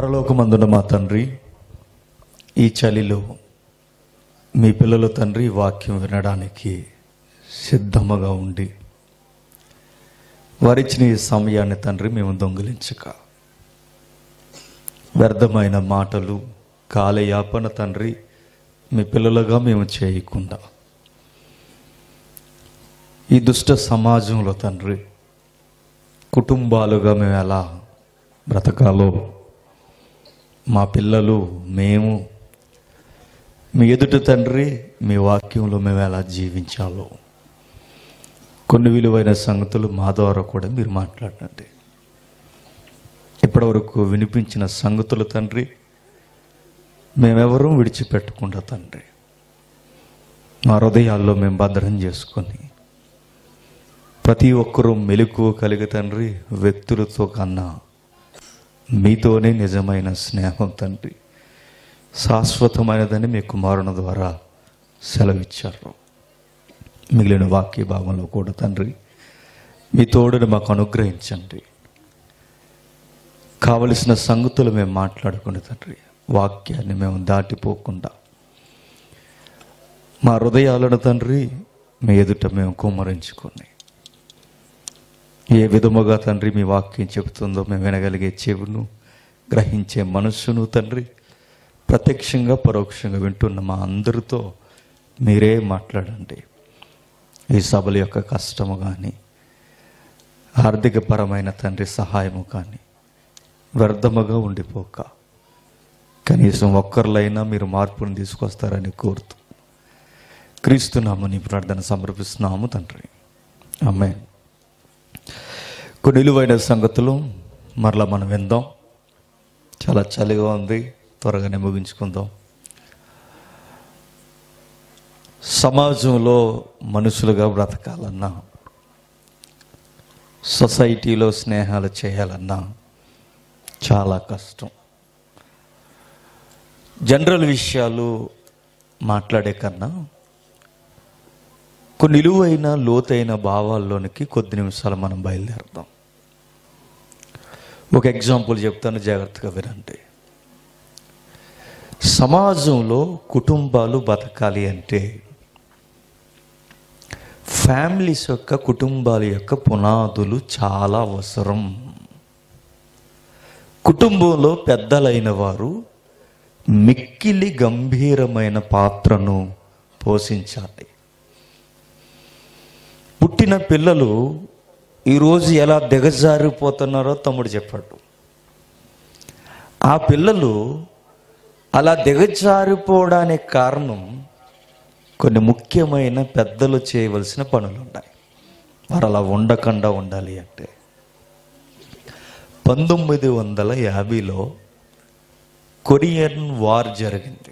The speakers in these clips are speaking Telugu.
పరలోకమందున మా తండ్రి ఈ చలిలో మీ పిల్లలు తండ్రి వాక్యం వినడానికి సిద్ధముగా ఉండి వారిచ్చిన ఈ సమయాన్ని తండ్రి మేము దొంగిలించక వ్యర్థమైన మాటలు కాలయాపన తండ్రి మీ పిల్లలుగా మేము చేయకుండా ఈ దుష్ట సమాజంలో తండ్రి కుటుంబాలుగా మేము ఎలా బ్రతకాలో మా పిల్లలు మేము మీ ఎదుట తండ్రి మీ వాక్యంలో మేము ఎలా జీవించాలో కొన్ని విలువైన సంగతులు మా ద్వారా కూడా మీరు మాట్లాడండి ఇప్పటివరకు వినిపించిన సంగతులు తండ్రి మేమెవరూ విడిచిపెట్టకుండా తండ్రి మా హృదయాల్లో మేము భద్రం చేసుకొని ప్రతి ఒక్కరూ మెలకువ కలిగి తండ్రి వ్యక్తులతో కన్నా మీతోనే నిజమైన స్నేహం తండ్రి శాశ్వతమైనదని మీ కుమారుని ద్వారా సెలవిచ్చారు మిగిలిన వాక్య భాగంలో కూడా తండ్రి మీ తోడుని మాకు అనుగ్రహించండి కావలసిన సంగతులు మేము మాట్లాడుకుని తండ్రి వాక్యాన్ని మేము దాటిపోకుండా మా హృదయాలను తండ్రి మీ ఎదుట మేము కుమ్మరించుకొని ఏ విధముగా తండ్రి మీ వాక్యం చెబుతుందో మేము వినగలిగే చెవును గ్రహించే మనస్సును తండ్రి ప్రత్యక్షంగా పరోక్షంగా వింటున్న మా అందరితో మీరే మాట్లాడండి ఈ సభల యొక్క కష్టము కానీ ఆర్థికపరమైన తండ్రి సహాయము కానీ వ్యర్థముగా ఉండిపోక కనీసం ఒక్కరిలైనా మీరు మార్పును తీసుకొస్తారని కోరుతూ క్రీస్తునామని ప్రార్థన సమర్పిస్తున్నాము తండ్రి అమ్మాయి కొన్ని విలువైన సంగతులు మరలా మనం విందాం చాలా చలిగా ఉంది త్వరగానే ముగించుకుందాం సమాజంలో మనుషులుగా బ్రతకాలన్నా సొసైటీలో స్నేహాలు చేయాలన్నా చాలా కష్టం జనరల్ విషయాలు మాట్లాడే కన్నా కొన్ని నిలువైన లోతైన భావాల్లోనికి కొద్ది నిమిషాలు మనం బయలుదేరదాం ఒక ఎగ్జాంపుల్ చెప్తాను జాగ్రత్తగా వినండి సమాజంలో కుటుంబాలు బతకాలి అంటే ఫ్యామిలీస్ యొక్క కుటుంబాల యొక్క పునాదులు చాలా అవసరం కుటుంబంలో పెద్దలైన వారు మిక్కిలి గంభీరమైన పాత్రను పోషించాలి పుట్టిన పిల్లలు ఈరోజు ఎలా దిగజారిపోతున్నారో తమ్ముడు చెప్పాడు ఆ పిల్లలు అలా దిగజారిపోవడానికి కారణం కొన్ని ముఖ్యమైన పెద్దలు చేయవలసిన పనులు ఉన్నాయి వారు అలా ఉండకుండా ఉండాలి అంటే పంతొమ్మిది వందల యాభైలో కొరియన్ వార్ జరిగింది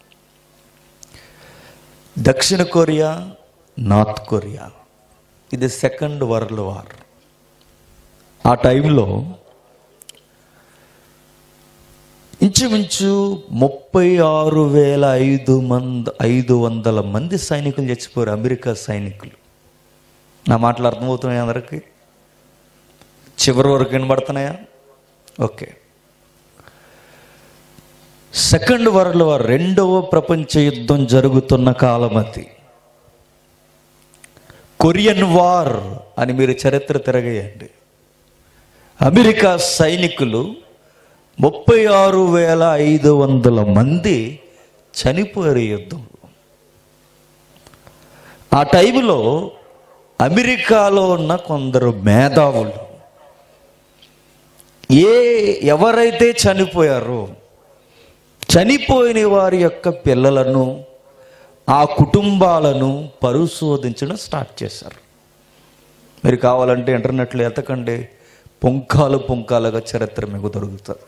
దక్షిణ కొరియా నార్త్ కొరియా ఇది సెకండ్ వరల్డ్ వార్ ఆ టైంలో ఇంచుమించు ముప్పై ఆరు వేల ఐదు మంది ఐదు వందల మంది సైనికులు చచ్చిపోయారు అమెరికా సైనికులు నా మాటలు అర్థమవుతున్నాయి అందరికి చివరి వరకు వినబడుతున్నాయా ఓకే సెకండ్ వరల్డ్ వార్ రెండవ ప్రపంచ యుద్ధం జరుగుతున్న కాలం అది కొరియన్ వార్ అని మీరు చరిత్ర తిరగేయండి అమెరికా సైనికులు ముప్పై ఆరు వేల ఐదు వందల మంది చనిపోయారు ఈ యుద్ధంలో ఆ టైంలో అమెరికాలో ఉన్న కొందరు మేధావులు ఏ ఎవరైతే చనిపోయారో చనిపోయిన వారి యొక్క పిల్లలను ఆ కుటుంబాలను పరిశోధించడం స్టార్ట్ చేశారు మీరు కావాలంటే ఇంటర్నెట్లో ఎతకండి పుంకాలు పుంకాలుగా చరిత్ర మీకు దొరుకుతుంది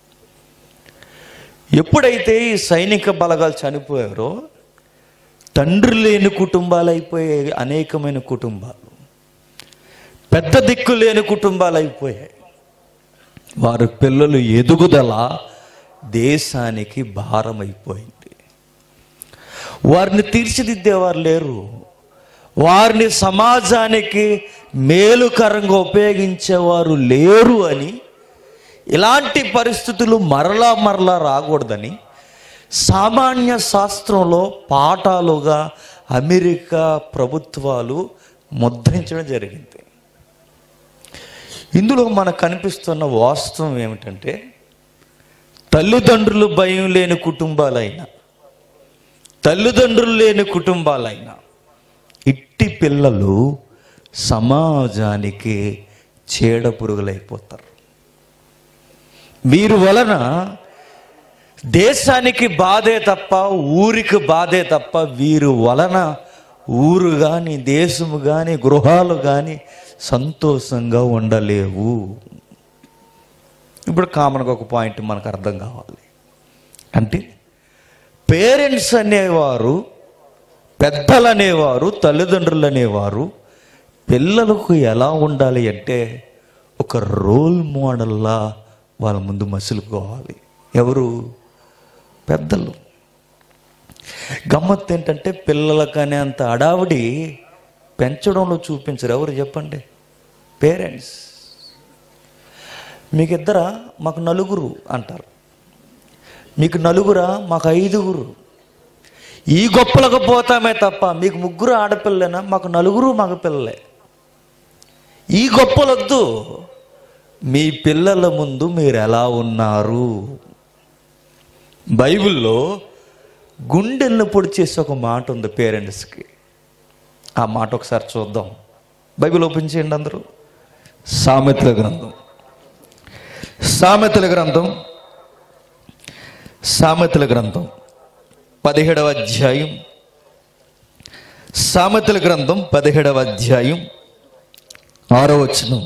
ఎప్పుడైతే ఈ సైనిక బలగాలు చనిపోయారో తండ్రి లేని కుటుంబాలు అయిపోయాయి అనేకమైన కుటుంబాలు పెద్ద దిక్కు లేని కుటుంబాలు అయిపోయాయి వారి పిల్లలు ఎదుగుదల దేశానికి భారం అయిపోయింది వారిని తీర్చిదిద్దేవారు లేరు వారిని సమాజానికి మేలుకరంగా ఉపయోగించేవారు లేరు అని ఇలాంటి పరిస్థితులు మరలా మరలా రాకూడదని సామాన్య శాస్త్రంలో పాఠాలుగా అమెరికా ప్రభుత్వాలు ముద్రించడం జరిగింది ఇందులో మనకు కనిపిస్తున్న వాస్తవం ఏమిటంటే తల్లిదండ్రులు భయం లేని కుటుంబాలైనా తల్లిదండ్రులు లేని కుటుంబాలైనా ఇట్టి పిల్లలు సమాజానికి చీడ పురుగులైపోతారు వీరి వలన దేశానికి బాధే తప్ప ఊరికి బాధే తప్ప వీరి వలన ఊరు కానీ దేశము కానీ గృహాలు కానీ సంతోషంగా ఉండలేవు ఇప్పుడు కామన్గా ఒక పాయింట్ మనకు అర్థం కావాలి అంటే పేరెంట్స్ అనేవారు పెద్దలు అనేవారు తల్లిదండ్రులు అనేవారు పిల్లలకు ఎలా ఉండాలి అంటే ఒక రోల్ మోడల్లా వాళ్ళ ముందు మసులుకోవాలి ఎవరు పెద్దలు గమ్మత్తు ఏంటంటే పిల్లలకనే అంత అడావిడి పెంచడంలో చూపించరు ఎవరు చెప్పండి పేరెంట్స్ మీకు ఇద్దర మాకు నలుగురు అంటారు మీకు నలుగురా మాకు ఐదుగురు ఈ గొప్పలకు పోతామే తప్ప మీకు ముగ్గురు ఆడపిల్లలేనా మాకు నలుగురు మగ పిల్లలే ఈ గొప్పలొద్దు మీ పిల్లల ముందు మీరు ఎలా ఉన్నారు బైబిల్లో గుండెలను పొడి చేసే ఒక మాట ఉంది పేరెంట్స్కి ఆ మాట ఒకసారి చూద్దాం బైబిల్ ఓపెన్ చేయండి అందరూ సామెతల గ్రంథం సామెతల గ్రంథం సామెతల గ్రంథం పదిహేడవ అధ్యాయం సామెతల గ్రంథం పదిహేడవ అధ్యాయం ఆరో వచనం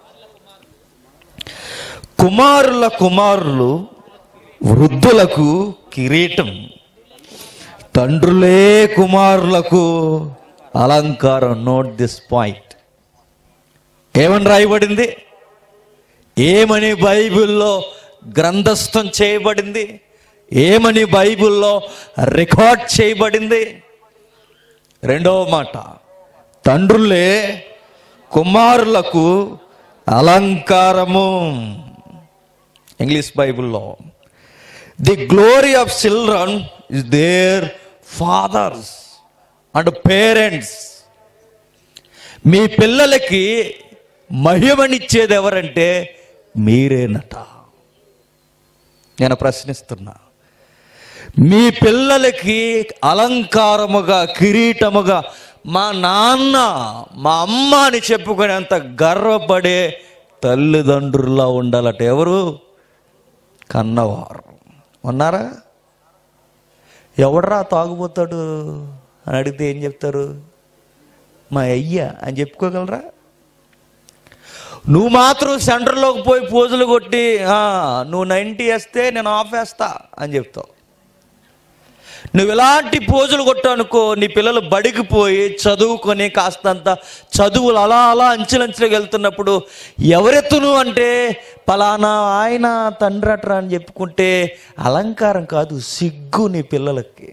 కుమారుల కుమారులు వృద్ధులకు కిరీటం తండ్రులే కుమారులకు అలంకారం నోట్ దిస్ పాయింట్ ఏమని రాయబడింది ఏమని బైబిల్లో గ్రంథస్థం చేయబడింది ఏమని బైబిల్లో రికార్డ్ చేయబడింది రెండవ మాట తండ్రులే కుమారులకు అలంకారము ఇంగ్లీష్ బైబిల్లో the glory of children is their fathers and parents మీ పిల్లలకి మహిమనిచ్చేది ఎవరంటే మీరేనట నేను ప్రశ్నిస్తున్నా మీ పిల్లలకి అలంకారముగా కిరీటముగా మా నాన్న మా అమ్మ అని చెప్పుకునేంత గర్వపడే తల్లిదండ్రుల్లో ఉండాలట ఎవరు కన్నవారు ఉన్నారా ఎవడరా తాగుపోతాడు అని అడిగితే ఏం చెప్తారు మా అయ్య అని చెప్పుకోగలరా నువ్వు మాత్రం సెంటర్లోకి పోయి పోజులు కొట్టి "ఆ, నువ్వు నైంటీ వేస్తే నేను ఆఫ్ వేస్తా అని చెప్తావు నువ్వు ఎలాంటి పోజులు కొట్టానుకో నీ పిల్లలు బడికి పోయి చదువుకొని కాస్తంత చదువులు అలా అలా అంచెలంచెలకు వెళ్తున్నప్పుడు ఎవరెత్తును అంటే పలానా ఆయన తండ్రట్రా అని చెప్పుకుంటే అలంకారం కాదు సిగ్గు నీ పిల్లలకి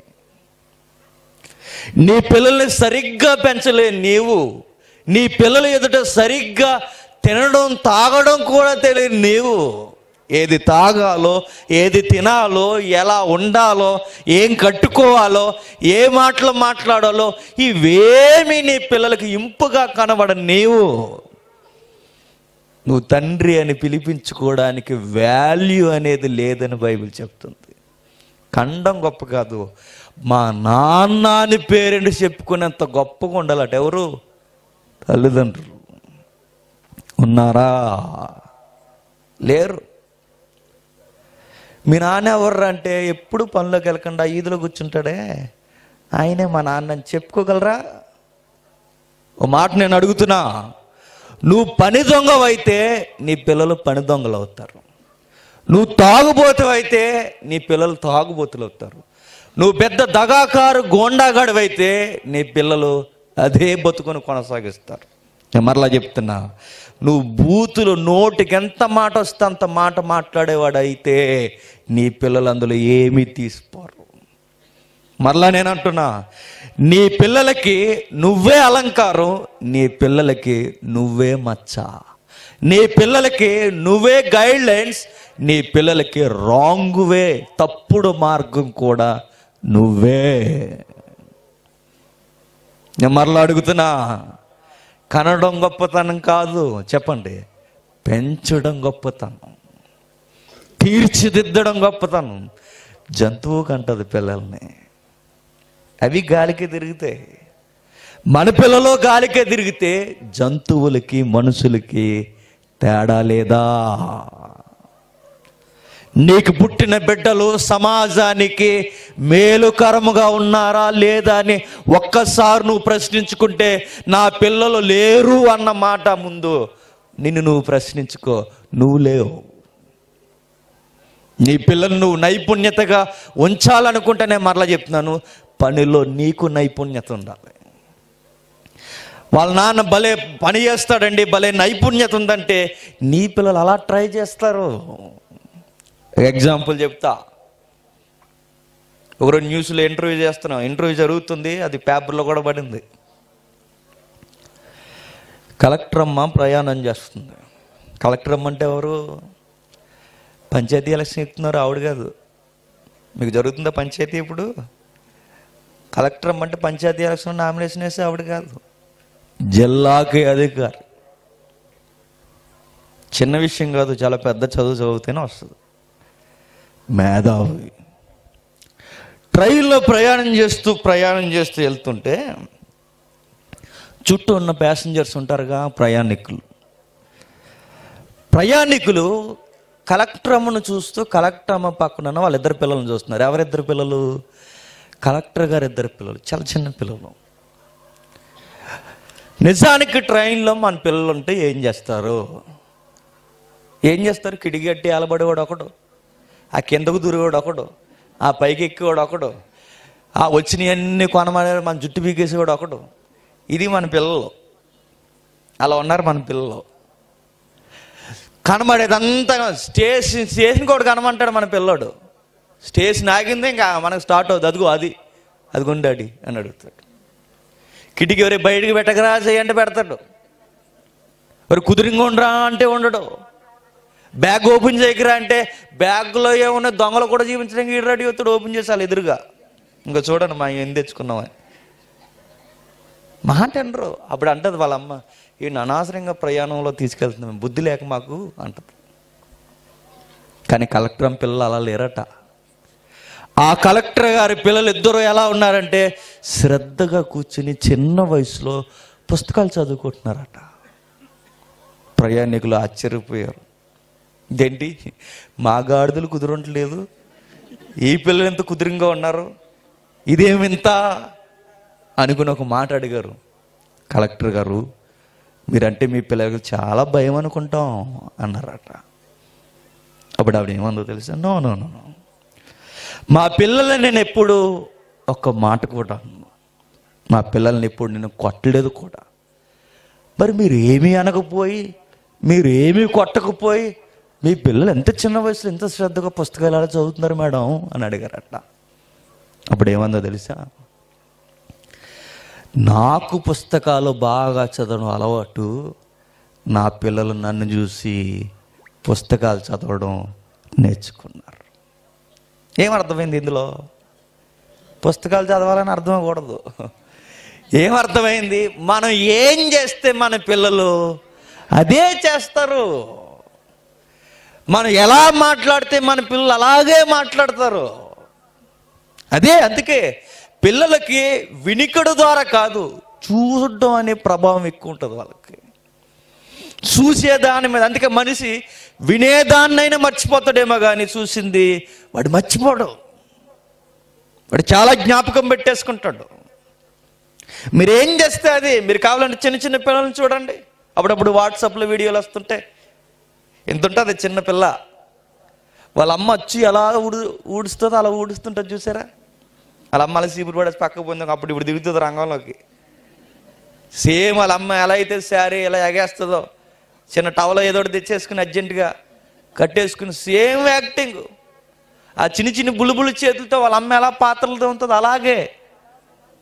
నీ పిల్లల్ని సరిగ్గా పెంచలే నీవు నీ పిల్లల ఎదుట సరిగ్గా తినడం తాగడం కూడా తెలియదు నీవు ఏది తాగాలో ఏది తినాలో ఎలా ఉండాలో ఏం కట్టుకోవాలో ఏ మాటలు మాట్లాడాలో ఇవేమి నీ పిల్లలకి ఇంపుగా కనబడ నీవు నువ్వు తండ్రి అని పిలిపించుకోవడానికి వాల్యూ అనేది లేదని బైబిల్ చెప్తుంది ఖండం గొప్ప కాదు మా నాన్న అని పేరెంట్ చెప్పుకునేంత గొప్పగా ఉండాలట ఎవరు తల్లిదండ్రులు ఉన్నారా లేరు మీ నాన్న ఎవరు అంటే ఎప్పుడు పనిలోకి వెళ్ళకుండా ఈదులో కూర్చుంటాడే ఆయనే మా నాన్న అని చెప్పుకోగలరా ఓ మాట నేను అడుగుతున్నా నువ్వు పని దొంగవైతే నీ పిల్లలు పని దొంగలు అవుతారు నువ్వు తాగుబోతువైతే నీ పిల్లలు తాగుబోతులు అవుతారు నువ్వు పెద్ద దగాకారు గోండాగాడివైతే నీ పిల్లలు అదే బతుకుని కొనసాగిస్తారు నేను మరలా చెప్తున్నా నువ్వు బూతులు నోటికి ఎంత మాట వస్తే అంత మాట మాట్లాడేవాడు అయితే నీ పిల్లలు అందులో ఏమీ తీసిపోరు మరలా నేను అంటున్నా నీ పిల్లలకి నువ్వే అలంకారం నీ పిల్లలకి నువ్వే మచ్చ నీ పిల్లలకి నువ్వే గైడ్ లైన్స్ నీ పిల్లలకి రాంగ్ వే తప్పుడు మార్గం కూడా నువ్వే నేను మరలా అడుగుతున్నా కనడం గొప్పతనం కాదు చెప్పండి పెంచడం గొప్పతనం తీర్చిదిద్దడం గొప్పతనం జంతువు కంటది పిల్లల్ని అవి గాలికి తిరుగుతాయి మన పిల్లలు గాలికే తిరిగితే జంతువులకి మనుషులకి తేడా లేదా నీకు పుట్టిన బిడ్డలు సమాజానికి మేలుకరముగా ఉన్నారా లేదా అని ఒక్కసారి నువ్వు ప్రశ్నించుకుంటే నా పిల్లలు లేరు అన్న మాట ముందు నిన్ను నువ్వు ప్రశ్నించుకో నువ్వు లేవు నీ పిల్లలు నువ్వు నైపుణ్యతగా ఉంచాలనుకుంటే నేను మరలా చెప్తున్నాను పనిలో నీకు నైపుణ్యత ఉండాలి వాళ్ళ నాన్న భలే పని చేస్తాడండి భలే నైపుణ్యత ఉందంటే నీ పిల్లలు అలా ట్రై చేస్తారు ఎగ్జాంపుల్ చెప్తా ఒకరోజు న్యూస్లో ఇంటర్వ్యూ చేస్తున్నాం ఇంటర్వ్యూ జరుగుతుంది అది పేపర్లో కూడా పడింది కలెక్టర్ అమ్మ ప్రయాణం చేస్తుంది కలెక్టర్ అమ్మ అంటే ఎవరు పంచాయతీ ఎలక్షన్ ఇస్తున్నారు ఆవిడ కాదు మీకు జరుగుతుందా పంచాయతీ ఇప్పుడు కలెక్టర్ అమ్మ అంటే పంచాయతీ ఎలక్షన్ నామినేషన్ వేసి ఆవిడ కాదు జిల్లాకి అధికారి చిన్న విషయం కాదు చాలా పెద్ద చదువు చదివితేనే వస్తుంది మేధావి ట్రైన్లో ప్రయాణం చేస్తూ ప్రయాణం చేస్తూ వెళ్తుంటే చుట్టూ ఉన్న ప్యాసింజర్స్ ఉంటారుగా ప్రయాణికులు ప్రయాణికులు కలెక్టర్ అమ్మను చూస్తూ కలెక్టర్ అమ్మ పక్కన ఉన్న వాళ్ళిద్దరు పిల్లల్ని చూస్తున్నారు ఎవరిద్దరు పిల్లలు కలెక్టర్ గారు ఇద్దరు పిల్లలు చాలా చిన్న పిల్లలు నిజానికి ట్రైన్లో మన పిల్లలు ఉంటే ఏం చేస్తారు ఏం చేస్తారు కిడిగట్టి అలబడేవాడు ఒకడు ఆ కిందకు దూరేవాడు ఒకడు ఆ పైకి ఎక్కేవాడు ఒకడు ఆ వచ్చినవన్నీ కొనమని మన జుట్టు పీకేసేవాడు ఒకడు ఇది మన పిల్లలు అలా ఉన్నారు మన పిల్లలు కనబడేదంతా స్టేషన్ స్టేషన్ కూడా కనమంటాడు మన పిల్లోడు స్టేషన్ ఆగిందే ఇంకా మనకు స్టార్ట్ అవుతుంది అదిగో అది అది గుండాడి అని అడుగుతాడు కిటికీ ఎవరి బయటికి పెట్టకరా చేయంటే పెడతాడు మరి కుదిరింగా ఉండరా అంటే ఉండడు బ్యాగ్ ఓపెన్ చేయకరా అంటే బ్యాగ్లో ఏమున్నా దొంగలు కూడా జీవించడానికి ఈ రెడీ అవుతాడు ఓపెన్ చేసాలి ఎదురుగా ఇంకా చూడండి మా ఏం తెచ్చుకున్నామని మాట అనరు అప్పుడు అంటది వాళ్ళ అమ్మ ఈ అనవసరంగా ప్రయాణంలో తీసుకెళ్తున్నాం బుద్ధి లేక మాకు అంటది కానీ కలెక్టర్ అమ్మ పిల్లలు అలా లేరట ఆ కలెక్టర్ గారి పిల్లలు ఇద్దరు ఎలా ఉన్నారంటే శ్రద్ధగా కూర్చుని చిన్న వయసులో పుస్తకాలు చదువుకుంటున్నారట ప్రయాణికులు ఆశ్చర్యపోయారు ఇదేంటి మా గాడిదలు కుదురుంటలేదు ఈ పిల్లలు ఎంత కుదురుగా ఉన్నారు ఇదేమింత అనుకుని ఒక మాట అడిగారు కలెక్టర్ గారు మీరంటే మీ పిల్లలకు చాలా భయం అనుకుంటాం అన్నారట అప్పుడు ఆవిడ ఏమందో తెలుసా నో నో నో నో మా పిల్లల్ని నేను ఎప్పుడు ఒక్క మాట కూడా అన్నాను. మా పిల్లల్ని ఎప్పుడు నేను కొట్టలేదు కూడా మరి మీరు ఏమీ అనకపోయి మీరు ఏమీ కొట్టకపోయి మీ పిల్లలు ఎంత చిన్న వయసులో ఎంత శ్రద్ధగా పుస్తకాలు ఎలా చదువుతున్నారు మేడం అని అడిగారట అప్పుడు ఏమందో తెలుసా నాకు పుస్తకాలు బాగా చదవడం అలవాటు నా పిల్లలు నన్ను చూసి పుస్తకాలు చదవడం నేర్చుకున్నారు ఏమర్థమైంది ఇందులో పుస్తకాలు చదవాలని అర్థమకూడదు ఏమర్థమైంది మనం ఏం చేస్తే మన పిల్లలు అదే చేస్తారు మనం ఎలా మాట్లాడితే మన పిల్లలు అలాగే మాట్లాడతారు అదే అందుకే పిల్లలకి వినికిడు ద్వారా కాదు చూడడం అనే ప్రభావం ఎక్కువ ఉంటుంది వాళ్ళకి చూసేదాని మీద అందుకే మనిషి వినేదాన్నైనా మర్చిపోతాడేమో కానీ చూసింది వాడు మర్చిపోడు వాడు చాలా జ్ఞాపకం పెట్టేసుకుంటాడు మీరేం చేస్తే అది మీరు కావాలంటే చిన్న చిన్న పిల్లల్ని చూడండి అప్పుడప్పుడు వాట్సాప్లో వీడియోలు వస్తుంటే ఎంత ఉంటుంది చిన్న పిల్ల వాళ్ళ అమ్మ వచ్చి ఎలా ఊడు ఊడుస్తుందో అలా ఊడుస్తుంటుంది చూసారా వాళ్ళ అమ్మ అలా సీపురు పడేసి పక్కకు పోయింది అప్పుడు ఇప్పుడు దిగుతుంది రంగంలోకి సేమ్ వాళ్ళ అమ్మ ఎలా అయితే శారీ ఎలా ఎగేస్తుందో చిన్న టవలో ఏదో ఒకటి తెచ్చేసుకుని అర్జెంటుగా కట్టేసుకుని సేమ్ యాక్టింగ్ ఆ చిన్న చిన్న బుల్బులు చేతులతో వాళ్ళ అమ్మ ఎలా పాత్రలతో ఉంటుందో అలాగే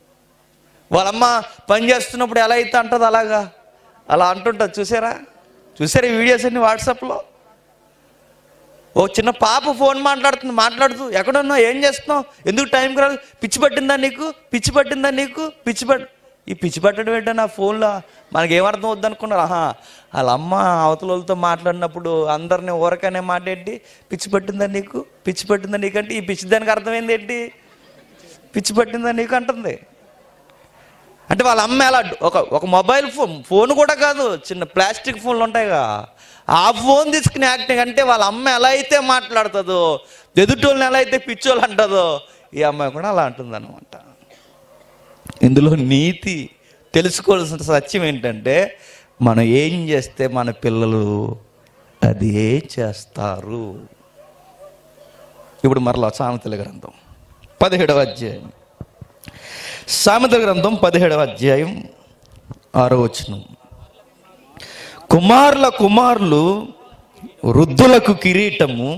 వాళ్ళ అమ్మ పని చేస్తున్నప్పుడు ఎలా అయితే అంటుందో అలాగా అలా అంటుంటుంది చూసారా చూసారు ఈ వీడియోస్ అన్ని వాట్సాప్లో ఓ చిన్న పాప ఫోన్ మాట్లాడుతుంది మాట్లాడుతూ ఎక్కడున్నావు ఏం చేస్తున్నావు ఎందుకు టైంకి రాదు పిచ్చి పట్టిందా నీకు పిచ్చి పట్టిందా నీకు పిచ్చి పట్ ఈ పిచ్చి పట్టడం ఏంటో నా ఫోన్లో మనకి ఏమర్థం వద్దనుకున్నారు ఆహా వాళ్ళ అమ్మ అవతల వాళ్ళతో మాట్లాడినప్పుడు అందరిని ఊరకనే మాట్లాడి పిచ్చి పట్టిందా నీకు పిచ్చి పట్టిందా నీకంటే ఈ పిచ్చి దానికి అర్థమైంది ఏంటి పిచ్చి పట్టిందా నీకు అంటుంది అంటే వాళ్ళ అమ్మ ఎలా ఒక ఒక మొబైల్ ఫోన్ ఫోన్ కూడా కాదు చిన్న ప్లాస్టిక్ ఫోన్లు ఉంటాయిగా ఆ ఫోన్ తీసుకుని యాక్టింగ్ అంటే వాళ్ళ అమ్మ ఎలా అయితే మాట్లాడుతుందో ఎదుటోళ్ళని ఎలా అయితే పిచ్చోళ్ళు అంటుందో ఈ అమ్మాయి కూడా అలా అంటుంది అనమాట ఇందులో నీతి తెలుసుకోవాల్సిన సత్యం ఏంటంటే మనం ఏం చేస్తే మన పిల్లలు అది ఏ చేస్తారు ఇప్పుడు మరలా సామెతల గ్రంథం పదిహేడవ అధ్యాయం సామెతల గ్రంథం పదిహేడవ అధ్యాయం ఆరో వచనం కుమారుల కుమారులు వృద్ధులకు కిరీటము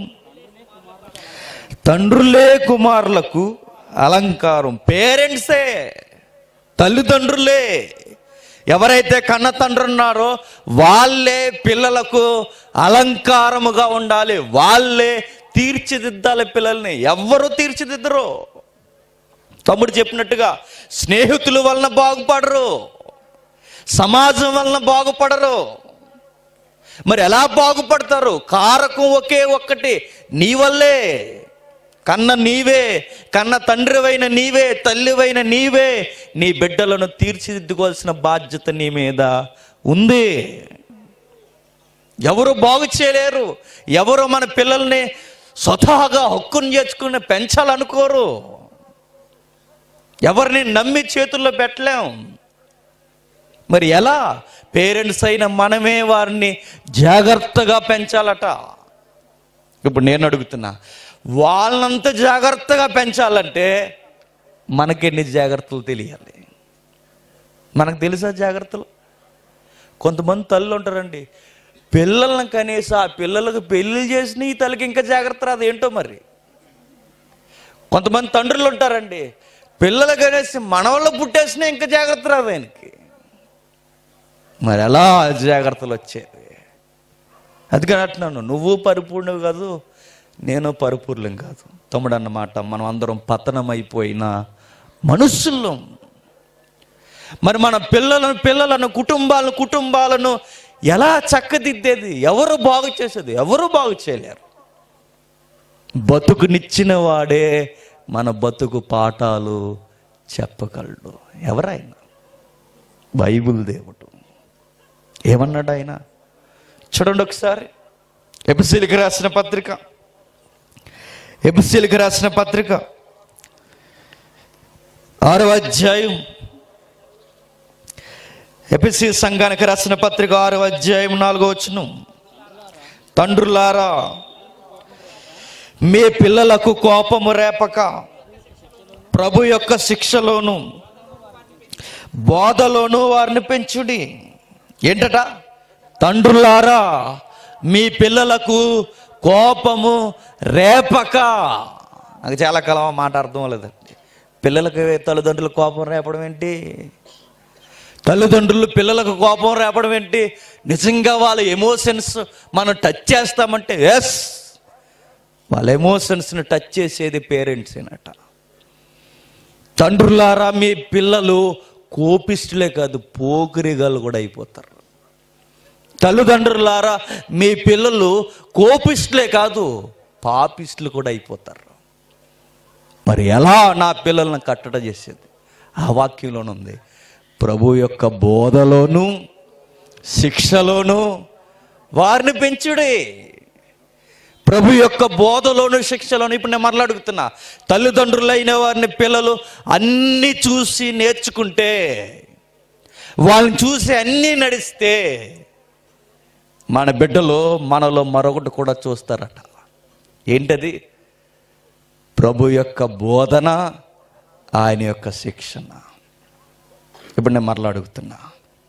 తండ్రులే కుమారులకు అలంకారం పేరెంట్సే తల్లిదండ్రులే ఎవరైతే కన్న తండ్రి ఉన్నారో వాళ్ళే పిల్లలకు అలంకారముగా ఉండాలి వాళ్ళే తీర్చిదిద్దాలి పిల్లల్ని ఎవ్వరు తీర్చిదిద్దరు తమ్ముడు చెప్పినట్టుగా స్నేహితుల వలన బాగుపడరు సమాజం వలన బాగుపడరు మరి ఎలా బాగుపడతారు కారకం ఒకే ఒక్కటి నీ వల్లే కన్న నీవే కన్న తండ్రివైన నీవే తల్లివైన నీవే నీ బిడ్డలను తీర్చిదిద్దుకోవాల్సిన బాధ్యత నీ మీద ఉంది ఎవరు బాగు చేయలేరు ఎవరు మన పిల్లల్ని స్వతహాగా హక్కును చేర్చుకుని పెంచాలనుకోరు ఎవరిని నమ్మి చేతుల్లో పెట్టలేం మరి ఎలా పేరెంట్స్ అయిన మనమే వారిని జాగ్రత్తగా పెంచాలట ఇప్పుడు నేను అడుగుతున్నా వాళ్ళనంత జాగ్రత్తగా పెంచాలంటే మనకెన్ని జాగ్రత్తలు తెలియాలి మనకు తెలుసా జాగ్రత్తలు కొంతమంది తల్లు ఉంటారండి పిల్లల్ని కనీసం ఆ పిల్లలకు పెళ్లి చేసిన ఈ తల్లికి ఇంకా జాగ్రత్త రాదు ఏంటో మరి కొంతమంది తండ్రులు ఉంటారండి పిల్లలు కనేసి మనవళ్ళు పుట్టేసినా ఇంకా జాగ్రత్త రాదు ఆయనకి మరి ఎలా జాగ్రత్తలు వచ్చేది అందుకని అంటున్నాను నువ్వు పరిపూర్ణవి కాదు నేను పరిపూర్ణం కాదు తమ్ముడు అన్నమాట మనం అందరం పతనమైపోయిన మనుషుల్లో మరి మన పిల్లలను పిల్లలను కుటుంబాలను కుటుంబాలను ఎలా చక్కదిద్దేది ఎవరు బాగు చేసేది ఎవరు బాగు చేయలేరు బతుకునిచ్చిన వాడే మన బతుకు పాఠాలు చెప్పగలడు ఎవరైనా బైబిల్ దేవుడు ఏమన్నాడు ఆయన చూడండి ఒకసారి ఎపిసిలికి రాసిన పత్రిక ఎపిసిలికి రాసిన పత్రిక ఆరో అధ్యాయం ఎపిసి సంఘానికి రాసిన పత్రిక ఆరో అధ్యాయం నాలుగో వచ్చును తండ్రులారా మీ పిల్లలకు కోపము రేపక ప్రభు యొక్క శిక్షలోను బోధలోను వారిని పెంచుడి ఏంటట తండ్రులారా మీ పిల్లలకు కోపము రేపక నాకు చాలా కాలం ఆ మాట అర్థం లేదండి పిల్లలకి తల్లిదండ్రులు కోపం రేపడం ఏంటి తల్లిదండ్రులు పిల్లలకు కోపం రేపడం ఏంటి నిజంగా వాళ్ళ ఎమోషన్స్ మనం టచ్ చేస్తామంటే ఎస్ వాళ్ళ ఎమోషన్స్ని టచ్ చేసేది పేరెంట్స్ ఏనట తండ్రులారా మీ పిల్లలు కోపిస్తులే కాదు పోకిరిగాలు కూడా అయిపోతారు తల్లిదండ్రులారా మీ పిల్లలు కోపిస్తులే కాదు పాపిస్టులు కూడా అయిపోతారు మరి ఎలా నా పిల్లల్ని కట్టడ చేసేది ఆ వాక్యంలోనే ఉంది ప్రభు యొక్క బోధలోను శిక్షలోను వారిని పెంచుడే ప్రభు యొక్క బోధలోను శిక్షలోను ఇప్పుడు నేను మరలా అడుగుతున్నా తల్లిదండ్రులైన వారిని పిల్లలు అన్నీ చూసి నేర్చుకుంటే వాళ్ళని చూసి అన్నీ నడిస్తే మన బిడ్డలు మనలో మరొకటి కూడా చూస్తారట ఏంటది ప్రభు యొక్క బోధన ఆయన యొక్క శిక్షణ ఇప్పుడు నేను మరలా అడుగుతున్నా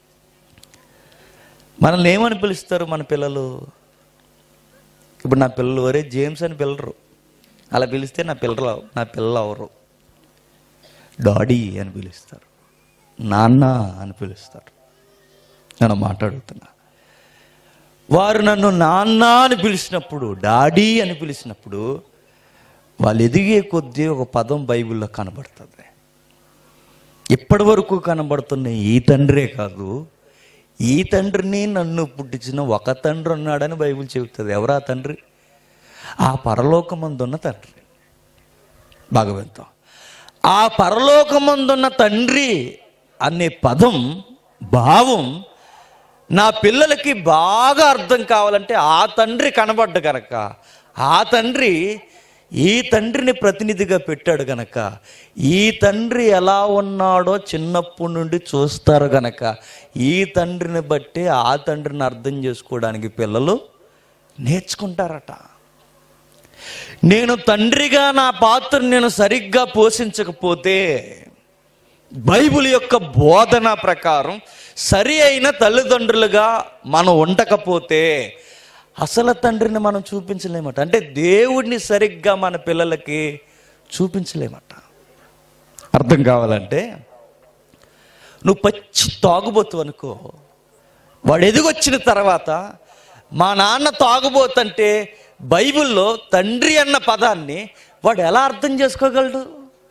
మనల్ని ఏమని పిలుస్తారు మన పిల్లలు ఇప్పుడు నా పిల్లలు ఒరే జేమ్స్ అని పిల్లరు అలా పిలిస్తే నా పిల్లలు నా పిల్లలు అవరు డాడీ అని పిలుస్తారు నాన్న అని పిలుస్తారు నేను మాట్లాడుతున్నా వారు నన్ను నాన్న అని పిలిచినప్పుడు డాడీ అని పిలిచినప్పుడు వాళ్ళు ఎదిగే కొద్దీ ఒక పదం బైబిల్లో కనబడుతుంది ఇప్పటి వరకు కనబడుతున్న ఈ తండ్రే కాదు ఈ తండ్రిని నన్ను పుట్టించిన ఒక తండ్రి ఉన్నాడని బైబిల్ చెబుతుంది ఎవరా తండ్రి ఆ పరలోకమందున్న తండ్రి భాగవతం ఆ పరలోకమందున్న తండ్రి అనే పదం భావం నా పిల్లలకి బాగా అర్థం కావాలంటే ఆ తండ్రి కనబడ్డ గనక ఆ తండ్రి ఈ తండ్రిని ప్రతినిధిగా పెట్టాడు గనక ఈ తండ్రి ఎలా ఉన్నాడో చిన్నప్పటి నుండి చూస్తారు గనక ఈ తండ్రిని బట్టి ఆ తండ్రిని అర్థం చేసుకోవడానికి పిల్లలు నేర్చుకుంటారట నేను తండ్రిగా నా పాత్రను నేను సరిగ్గా పోషించకపోతే బైబిల్ యొక్క బోధన ప్రకారం సరి అయిన తల్లిదండ్రులుగా మనం ఉండకపోతే అసలు తండ్రిని మనం చూపించలేమట అంటే దేవుడిని సరిగ్గా మన పిల్లలకి చూపించలేమట అర్థం కావాలంటే నువ్వు పచ్చి తాగుబోతు అనుకో వాడు ఎదిగొచ్చిన తర్వాత మా నాన్న తాగుబోతంటే బైబిల్లో తండ్రి అన్న పదాన్ని వాడు ఎలా అర్థం చేసుకోగలడు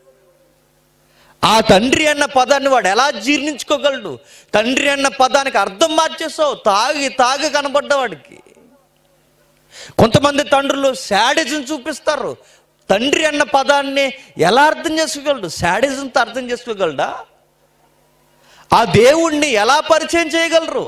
ఆ తండ్రి అన్న పదాన్ని వాడు ఎలా జీర్ణించుకోగలడు తండ్రి అన్న పదానికి అర్థం మార్చేసావు తాగి తాగి కనబడ్డవాడికి కొంతమంది తండ్రులు శాడిజం చూపిస్తారు తండ్రి అన్న పదాన్ని ఎలా అర్థం చేసుకోగలడు శాడిజంతో అర్థం చేసుకోగలడా ఆ దేవుణ్ణి ఎలా పరిచయం చేయగలరు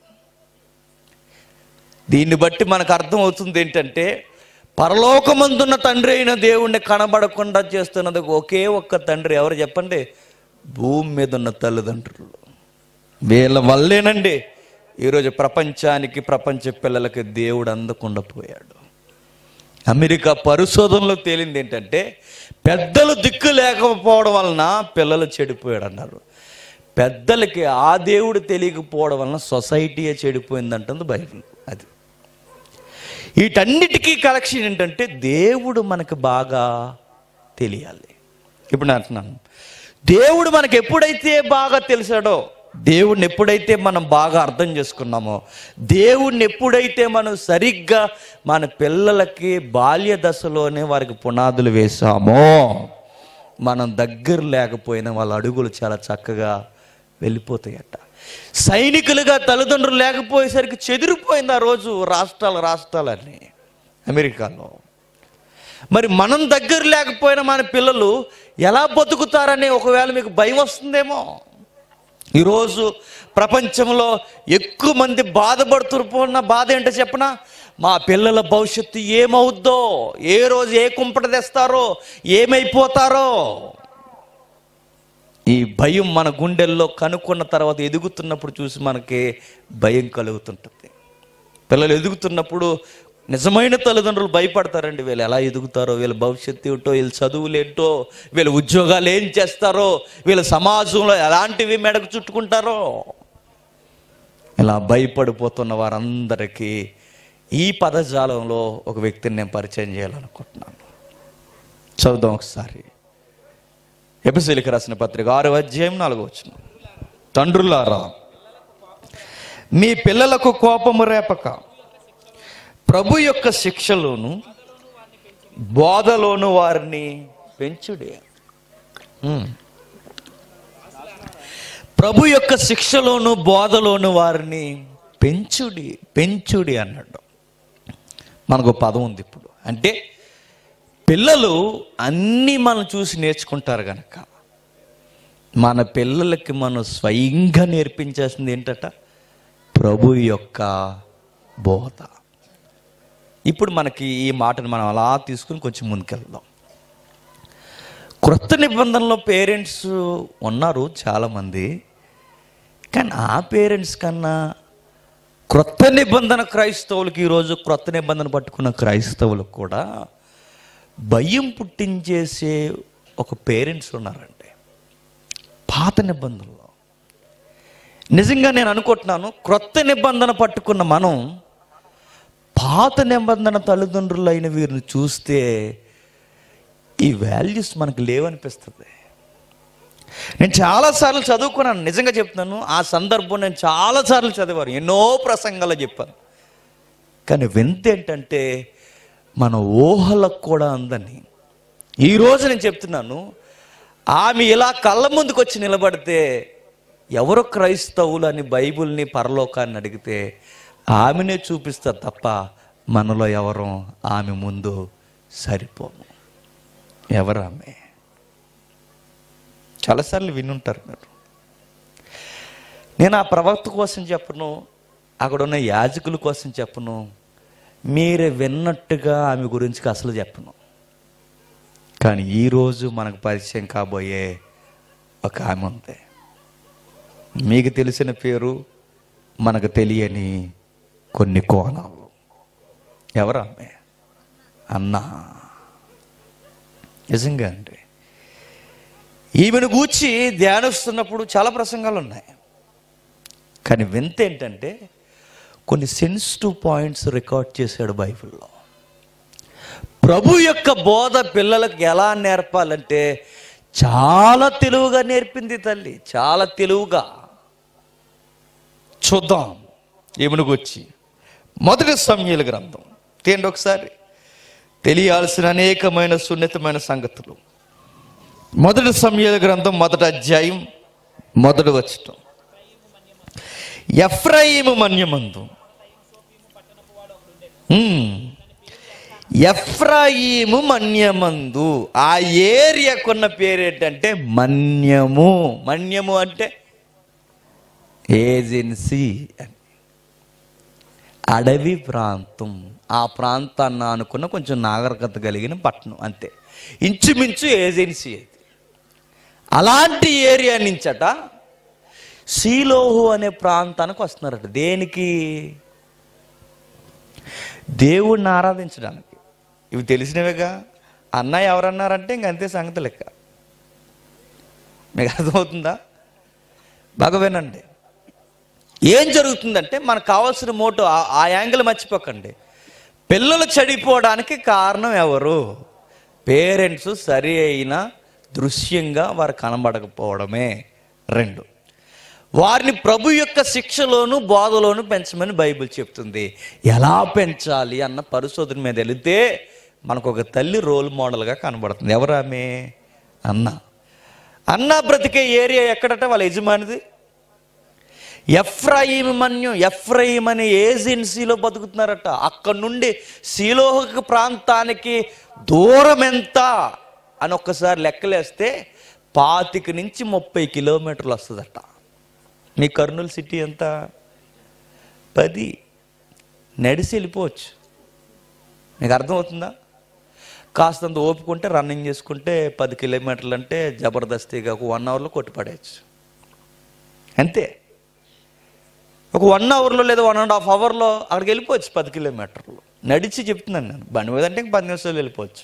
దీన్ని బట్టి మనకు అర్థం అవుతుంది ఏంటంటే పరలోకమందున్న తండ్రి అయిన దేవుణ్ణి కనబడకుండా చేస్తున్నది ఒకే ఒక్క తండ్రి ఎవరు చెప్పండి భూమి మీద ఉన్న తల్లిదండ్రులు వీళ్ళ వల్లేనండి ఈరోజు ప్రపంచానికి ప్రపంచ పిల్లలకి దేవుడు అందకుండా పోయాడు అమెరికా పరిశోధనలో తేలింది ఏంటంటే పెద్దలు దిక్కు లేకపోవడం వలన పిల్లలు చెడిపోయాడు అన్నారు పెద్దలకి ఆ దేవుడు తెలియకపోవడం వలన సొసైటీయే చెడిపోయిందంటుంది బైబిల్ అది వీటన్నిటికీ కలెక్షన్ ఏంటంటే దేవుడు మనకు బాగా తెలియాలి ఇప్పుడు నేను అంటున్నాను దేవుడు మనకు ఎప్పుడైతే బాగా తెలిసాడో దేవుడిని ఎప్పుడైతే మనం బాగా అర్థం చేసుకున్నామో దేవుడిని ఎప్పుడైతే మనం సరిగ్గా మన పిల్లలకి బాల్య దశలోనే వారికి పునాదులు వేసామో మనం దగ్గర లేకపోయినా వాళ్ళ అడుగులు చాలా చక్కగా వెళ్ళిపోతాయట సైనికులుగా తల్లిదండ్రులు లేకపోయేసరికి చెదిరిపోయింది ఆ రోజు రాష్ట్రాల రాష్ట్రాలన్నీ అమెరికాలో మరి మనం దగ్గర లేకపోయినా మన పిల్లలు ఎలా బతుకుతారని ఒకవేళ మీకు భయం వస్తుందేమో ఈరోజు ప్రపంచంలో ఎక్కువ మంది బాధపడుతున్న బాధ ఏంటో చెప్పనా మా పిల్లల భవిష్యత్తు ఏమవుద్దో ఏ రోజు ఏ కుంపట తెస్తారో ఏమైపోతారో ఈ భయం మన గుండెల్లో కనుక్కున్న తర్వాత ఎదుగుతున్నప్పుడు చూసి మనకి భయం కలుగుతుంటుంది పిల్లలు ఎదుగుతున్నప్పుడు నిజమైన తల్లిదండ్రులు భయపడతారండి వీళ్ళు ఎలా ఎదుగుతారో వీళ్ళ భవిష్యత్తు ఏమిటో వీళ్ళ చదువులు ఏంటో వీళ్ళ ఉద్యోగాలు ఏం చేస్తారో వీళ్ళ సమాజంలో ఎలాంటివి మెడకు చుట్టుకుంటారో ఇలా భయపడిపోతున్న వారందరికీ ఈ పదజాలంలో ఒక వ్యక్తిని నేను పరిచయం చేయాలనుకుంటున్నాను చదువుదాం ఒకసారి ఎపిసోలికి రాసిన పత్రిక ఆరు అధ్యాయం నాలుగు వచ్చిన తండ్రులారా మీ పిల్లలకు కోపము రేపక ప్రభు యొక్క శిక్షలోను బోధలోను వారిని పెంచుడే ఉమ్. ప్రభు యొక్క శిక్షలోను బోధలోను వారిని పెంచుడి పెంచుడి అన్నాడు మనకు ఒక పదం ఉంది ఇప్పుడు అంటే పిల్లలు అన్నీ మనం చూసి నేర్చుకుంటారు కనుక మన పిల్లలకి మనం స్వయంగా నేర్పించాల్సింది ఏంటట ప్రభు యొక్క బోధ ఇప్పుడు మనకి ఈ మాటను మనం అలా తీసుకుని కొంచెం ముందుకెళ్దాం క్రొత్త నిబంధనలో పేరెంట్స్ ఉన్నారు చాలామంది కానీ ఆ పేరెంట్స్ కన్నా క్రొత్త నిబంధన క్రైస్తవులకి ఈరోజు క్రొత్త నిబంధన పట్టుకున్న క్రైస్తవులకు కూడా భయం పుట్టించేసే ఒక పేరెంట్స్ ఉన్నారండి పాత నిబంధనలో నిజంగా నేను అనుకుంటున్నాను క్రొత్త నిబంధన పట్టుకున్న మనం పాత నిబంధన తల్లిదండ్రులైన వీరిని చూస్తే ఈ వాల్యూస్ మనకు లేవనిపిస్తుంది నేను చాలాసార్లు చదువుకున్నాను నిజంగా చెప్తున్నాను ఆ సందర్భం నేను చాలాసార్లు చదివాను ఎన్నో ప్రసంగాలు చెప్పాను కానీ వింత ఏంటంటే మన ఊహలకు కూడా అందని ఈరోజు నేను చెప్తున్నాను ఆమె ఇలా కళ్ళ ముందుకు వచ్చి నిలబడితే ఎవరు క్రైస్తవులు అని బైబిల్ని పరలోకాన్ని అడిగితే ఆమెనే చూపిస్తారు తప్ప మనలో ఎవరు ఆమె ముందు సరిపోము ఎవరు ఆమె చాలాసార్లు వినుంటారు మీరు నేను ఆ ప్రవక్త కోసం చెప్పను అక్కడ ఉన్న యాజకుల కోసం చెప్పను మీరే విన్నట్టుగా ఆమె గురించి అసలు చెప్పను కానీ ఈరోజు మనకు పరిచయం కాబోయే ఒక ఆమె ఉంది మీకు తెలిసిన పేరు మనకు తెలియని కొన్ని కోణాలు ఎవరు ఆమె అన్నా నిజంగా అండి ఈమెను గూర్చి ధ్యానిస్తున్నప్పుడు చాలా ప్రసంగాలు ఉన్నాయి కానీ వింత ఏంటంటే కొన్ని సెన్సిటివ్ పాయింట్స్ రికార్డ్ చేశాడు బైబిల్లో ప్రభు యొక్క బోధ పిల్లలకు ఎలా నేర్పాలంటే చాలా తెలివిగా నేర్పింది తల్లి చాలా తెలివిగా చూద్దాం ఏమునుకు వచ్చి మొదటి సమయాల గ్రంథం తేండి ఒకసారి తెలియాల్సిన అనేకమైన సున్నితమైన సంగతులు మొదటి సమయాల గ్రంథం మొదటి అధ్యాయం మొదటి వచ్చటం ఎఫ్రాయిము మన్యమందు ఉమ్. ఎఫ్రాయిము మన్యమందు ఆ ఏరియాకున్న పేరు ఏంటంటే మన్యము మన్యము అంటే ఏజెన్సీ అని అడవి ప్రాంతం ఆ ప్రాంతాన్ని అనుకున్న కొంచెం నాగరికత కలిగిన పట్టణం అంతే ఇంచుమించు ఏజెన్సీ అది అలాంటి ఏరియా నుంచట సీలోహు అనే ప్రాంతానికి వస్తున్నారట దేనికి దేవుణ్ణి ఆరాధించడానికి ఇవి తెలిసినవిగా అన్న ఎవరన్నారంటే ఇంక అంతే సంగతి లెక్క మీకు అర్థమవుతుందా బాగా వినండి ఏం జరుగుతుందంటే మనకు కావాల్సిన మోటో ఆ- ఆ యాంగిల్ మర్చిపోకండి పిల్లలు చెడిపోవడానికి కారణం ఎవరు పేరెంట్స్ సరి అయిన దృశ్యంగా వారు కనబడకపోవడమే రెండు వారిని ప్రభు యొక్క శిక్షలోను బోధలోను పెంచమని బైబిల్ చెప్తుంది ఎలా పెంచాలి అన్న పరిశోధన మీద వెళితే మనకు ఒక తల్లి రోల్ మోడల్గా కనబడుతుంది ఎవరామె అన్న అన్న బ్రతికే ఏరియా ఎక్కడట వాళ్ళ యజమానిది ఎఫ్రాయిం మన్యం ఎఫ్రాయిం అనే ఏజెన్సీలో బతుకుతున్నారట అక్కడ నుండి శీలోహక ప్రాంతానికి దూరం ఎంత అని ఒక్కసారి లెక్కలేస్తే పాతిక నుంచి ముప్పై కిలోమీటర్లు వస్తుందట మీ కర్నూలు సిటీ ఎంత పది నడిసి వెళ్ళిపోవచ్చు మీకు అర్థమవుతుందా కాస్తంత ఓపుకుంటే రన్నింగ్ చేసుకుంటే పది కిలోమీటర్లు అంటే జబర్దస్తిగా ఒక వన్ అవర్లో కొట్టిపడేయచ్చు అంతే ఒక వన్ అవర్లో లేదా వన్ అండ్ హాఫ్ అవర్లో అక్కడికి వెళ్ళిపోవచ్చు పది కిలోమీటర్లు నడిచి చెప్తున్నాను నేను బండి మీద అంటే ఇంక పది నిమిషాలు వెళ్ళిపోవచ్చు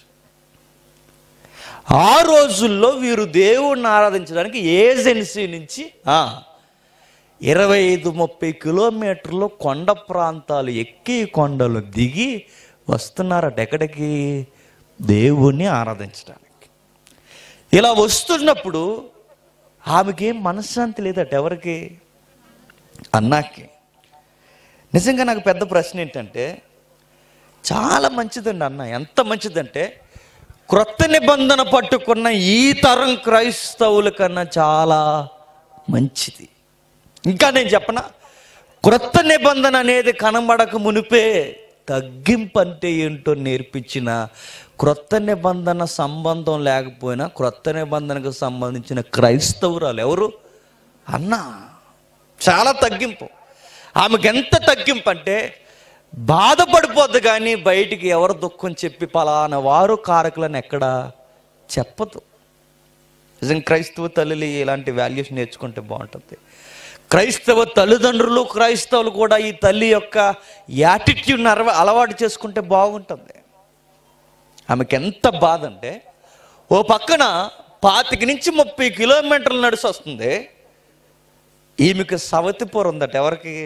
ఆ రోజుల్లో వీరు దేవుణ్ణి ఆరాధించడానికి ఏజెన్సీ నుంచి ఆ, ఇరవై ఐదు ముప్పై కిలోమీటర్లు కొండ ప్రాంతాలు ఎక్కి కొండలు దిగి వస్తున్నారట ఎక్కడికి దేవుణ్ణి ఆరాధించడానికి ఇలా వస్తున్నప్పుడు ఆమెకి ఏం మనశ్శాంతి లేదట ఎవరికి అన్నాకి నిజంగా నాకు పెద్ద ప్రశ్న ఏంటంటే చాలా మంచిదండి అన్న ఎంత మంచిదంటే క్రొత్త నిబంధన పట్టుకున్న ఈ తరం క్రైస్తవుల కన్నా చాలా మంచిది ఇంకా నేను చెప్పనా క్రొత్త నిబంధన అనేది కనబడక మునిపే తగ్గింపు అంటే ఏంటో నేర్పించిన క్రొత్త నిబంధన సంబంధం లేకపోయినా క్రొత్త నిబంధనకు సంబంధించిన క్రైస్తవురాలు ఎవరు అన్నా చాలా తగ్గింపు ఆమెకి ఎంత తగ్గింపు అంటే బాధపడిపోద్ది కానీ బయటికి ఎవరు దుఃఖం చెప్పి పలానా వారు కారకులని ఎక్కడ చెప్పదు నిజంగా క్రైస్తవ తల్లులు ఇలాంటి వాల్యూస్ నేర్చుకుంటే బాగుంటుంది క్రైస్తవ తల్లిదండ్రులు క్రైస్తవులు కూడా ఈ తల్లి యొక్క యాటిట్యూడ్ని అరవ అలవాటు చేసుకుంటే బాగుంటుంది ఆమెకి ఎంత బాధ అంటే ఓ పక్కన పాతిక నుంచి ముప్పై కిలోమీటర్లు నడిచి వస్తుంది ఈమెకి సవతిపూర్ ఉందట ఎవరికి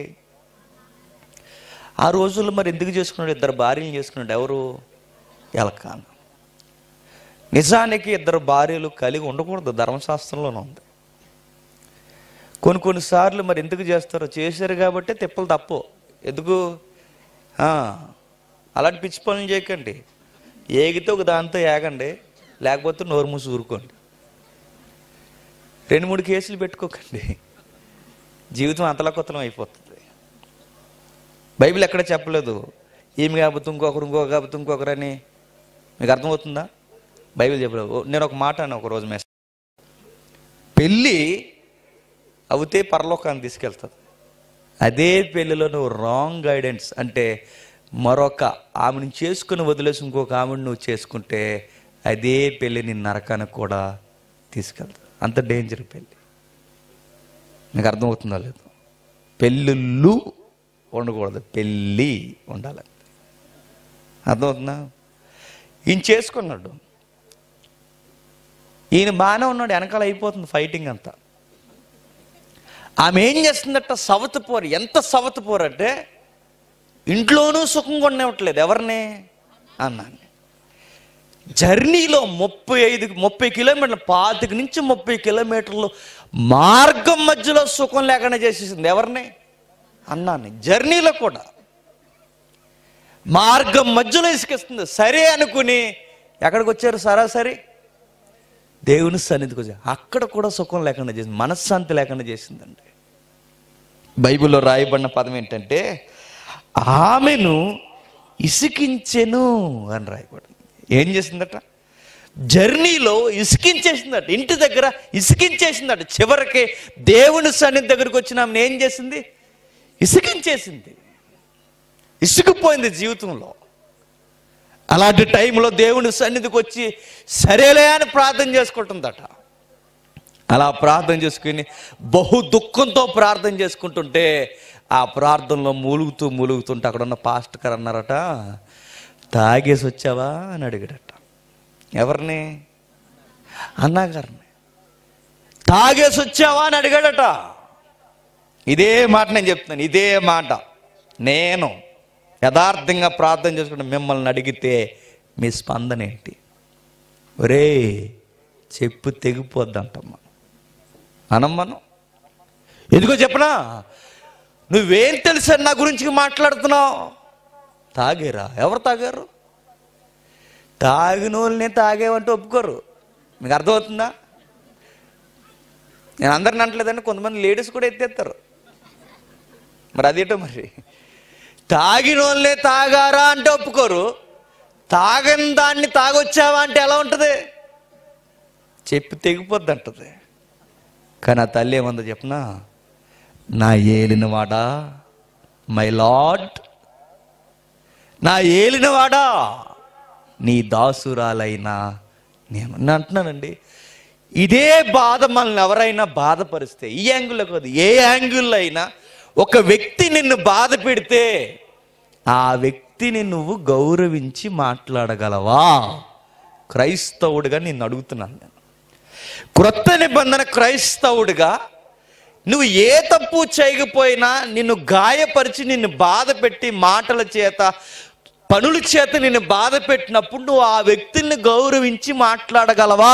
ఆ రోజుల్లో మరి ఎందుకు చేసుకున్నాడు ఇద్దరు భార్యలు చేసుకున్నాడు ఎవరు ఎలకాన్ నిజానికి ఇద్దరు భార్యలు కలిగి ఉండకూడదు ధర్మశాస్త్రంలోనే ఉంది కొన్ని కొన్నిసార్లు మరి ఎందుకు చేస్తారో చేశారు కాబట్టి తిప్పలు తప్పు ఎందుకు ఆ, అలాంటి పిచ్చి పనులు చేయకండి ఏగితే ఒక దాంతో ఏగండి లేకపోతే నోరు మూసి ఊరుకోండి రెండు మూడు కేసులు పెట్టుకోకండి జీవితం అంతలకొత్తలం అయిపోతుంది బైబిల్ ఎక్కడ చెప్పలేదు ఈమె కాకపోతే ఇంకొకరు ఇంకొకరు కాకపోతే ఇంకొకరని మీకు అర్థమవుతుందా బైబిల్ చెప్పలేదు ఓ, నేను ఒక మాట అని ఒక రోజు మెస్ పెళ్ళి అవుతే పరలోకాన్ని తీసుకెళ్తుంది అదే పెళ్ళిలో నువ్వు రాంగ్ గైడెన్స్ అంటే మరొక ఆమెను చేసుకుని వదిలేసి ఇంకొక ఆమెను నువ్వు చేసుకుంటే అదే పెళ్ళి నీ నరకానికి కూడా తీసుకెళ్తుంది అంత డేంజర్ పెళ్ళి నీకు అర్థమవుతుందా లేదు పెళ్ళిళ్ళు ఉండకూడదు పెళ్ళి ఉండాలి అర్థమవుతుందా ఈయన చేసుకున్నాడు ఈయన బాగానే ఉన్నాడు వెనకాల అయిపోతుంది ఫైటింగ్ అంతా ఆమె ఏం చేస్తుందట సవతి పోరు ఎంత సవతి పోరు అంటే ఇంట్లోనూ సుఖంగా ఉండనివ్వట్లేదు ఎవరిని అన్నాన్ని జర్నీలో ముప్పై ఐదు ముప్పై కిలోమీటర్లు పాతిక నుంచి ముప్పై కిలోమీటర్లు మార్గం మధ్యలో సుఖం లేకుండా చేసేసింది ఎవరిని అన్నాన్ని జర్నీలో కూడా మార్గం మధ్యలో ఇసుకిస్తుంది సరే అనుకుని ఎక్కడికి వచ్చారు సరాసరి దేవుని సన్నిధికి వచ్చారు అక్కడ కూడా సుఖం లేకుండా చేసింది మనశ్శాంతి లేకుండా చేసిందండి బైబిల్లో రాయబడిన పదం ఏంటంటే ఆమెను ఇసికించెను అని రాయబడింది ఏం చేసిందట జర్నీలో ఇసికించేసిందట ఇంటి దగ్గర ఇసికించేసిందట చివరికి దేవుని సన్నిధి దగ్గరికి వచ్చిన ఆమెను ఏం చేసింది ఇసికించేసింది ఇసుకుపోయింది జీవితంలో అలాంటి టైంలో దేవుని సన్నిధికి వచ్చి సరేలే అని ప్రార్థన చేసుకుంటుందట అలా ప్రార్థన చేసుకుని బహు దుఃఖంతో ప్రార్థన చేసుకుంటుంటే ఆ ప్రార్థనలో మూలుగుతూ మూలుగుతుంటే అక్కడ ఉన్న పాస్టర్ అన్నారట తాగేసి వచ్చావా అని అడిగాడట ఎవరిని అన్నాగారిని తాగేసి వచ్చావా అని అడిగాడట ఇదే మాట నేను చెప్తున్నాను ఇదే మాట నేను యథార్థంగా ప్రార్థన చేసుకుంటే మిమ్మల్ని అడిగితే మీ స్పందన ఏంటి ఒరే చెప్పు తెగిపోద్దంటమ్మా అనం మనం ఎందుకో చెప్పనా నువ్వేం తెలుసని నా గురించి మాట్లాడుతున్నావు తాగారా ఎవరు తాగారు తాగిన వాళ్ళని తాగేవంటే ఒప్పుకోరు మీకు అర్థమవుతుందా నేను అందరిని అంటలేదండి కొంతమంది లేడీస్ కూడా ఎత్తేస్తారు మరి అదేటో మరి తాగిన వాళ్ళే తాగారా అంటే ఒప్పుకోరు తాగని దాన్ని తాగొచ్చావా అంటే ఎలా ఉంటుంది చెప్పి తెగిపోద్ది అంటది కానీ ఆ తల్లి ఏమందో చెప్పనా నా ఏలినవాడా మై లార్డ్ నా ఏలినవాడా నీ దాసురాలైనా నేను నేను అంటున్నానండి ఇదే బాధ మనల్ని ఎవరైనా బాధపరిస్తే ఈ యాంగిల్లో కాదు ఏ యాంగిల్లో అయినా ఒక వ్యక్తి నిన్ను బాధ పెడితే ఆ వ్యక్తిని నువ్వు గౌరవించి మాట్లాడగలవా క్రైస్తవుడిగా నిన్ను అడుగుతున్నాను నేను క్రొత్త నిబంధన క్రైస్తవుడిగా నువ్వు ఏ తప్పు చేయకపోయినా నిన్ను గాయపరిచి నిన్ను బాధ పెట్టి మాటల చేత పనుల చేత నిన్ను బాధ పెట్టినప్పుడు నువ్వు ఆ వ్యక్తుల్ని గౌరవించి మాట్లాడగలవా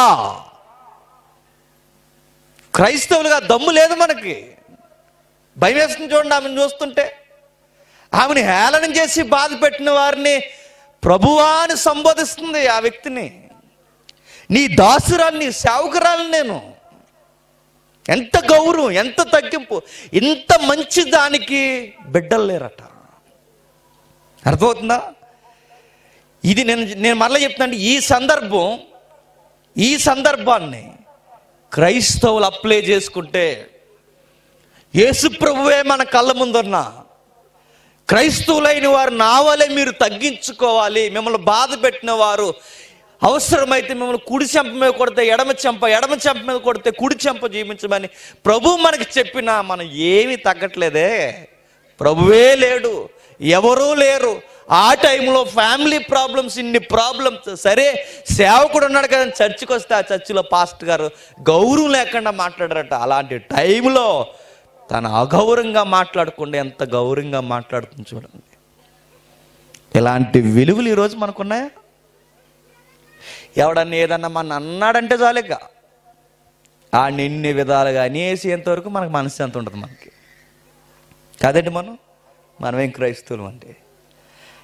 క్రైస్తవులుగా దమ్ము లేదు మనకి భయం వేస్తుంది చూడండి ఆమెను చూస్తుంటే ఆమెను హేళన చేసి బాధ పెట్టిన వారిని ప్రభువా అని సంబోధిస్తుంది ఆ వ్యక్తిని నీ దాసురాలు నీ సేవకురాలు నేను ఎంత గౌరవం ఎంత తగ్గింపు ఇంత మంచి దానికి బిడ్డలు లేరట అర్థమవుతుందా ఇది నేను నేను మరలా చెప్తాను ఈ సందర్భం ఈ సందర్భాన్ని క్రైస్తవులు అప్లై చేసుకుంటే యేసు ప్రభువే మన కళ్ళ ముందున్న క్రైస్తవులైన వారు నా వలె మీరు తగ్గించుకోవాలి మిమ్మల్ని బాధ పెట్టిన వారు అవసరమైతే మిమ్మల్ని కుడి చెంప మీద కొడితే ఎడమ చెంప ఎడమ చెంప మీద కొడితే కుడి చెంప జీవించమని ప్రభు మనకి చెప్పినా మనం ఏమీ తగ్గట్లేదే ప్రభువే లేడు ఎవరూ లేరు ఆ టైంలో ఫ్యామిలీ ప్రాబ్లమ్స్ ఇన్ని ప్రాబ్లమ్స్ సరే సేవకుడు ఉన్నాడు కదా చర్చికి వస్తే ఆ చర్చిలో పాస్ట్ గారు గౌరవం లేకుండా మాట్లాడారట అలాంటి టైంలో తను అగౌరవంగా మాట్లాడకుండా ఎంత గౌరవంగా మాట్లాడుతుంది చూడండి ఇలాంటి విలువలు ఈరోజు మనకున్నాయా ఎవడన్నా ఏదన్నా మన అన్నాడంటే చాలేక ఆ నిన్ని విధాలుగా అనేసేంత వరకు మనకు మనశ్శాంతి ఉంటుంది మనకి కాదండి మనం మనమేం క్రైస్తవులు అంటే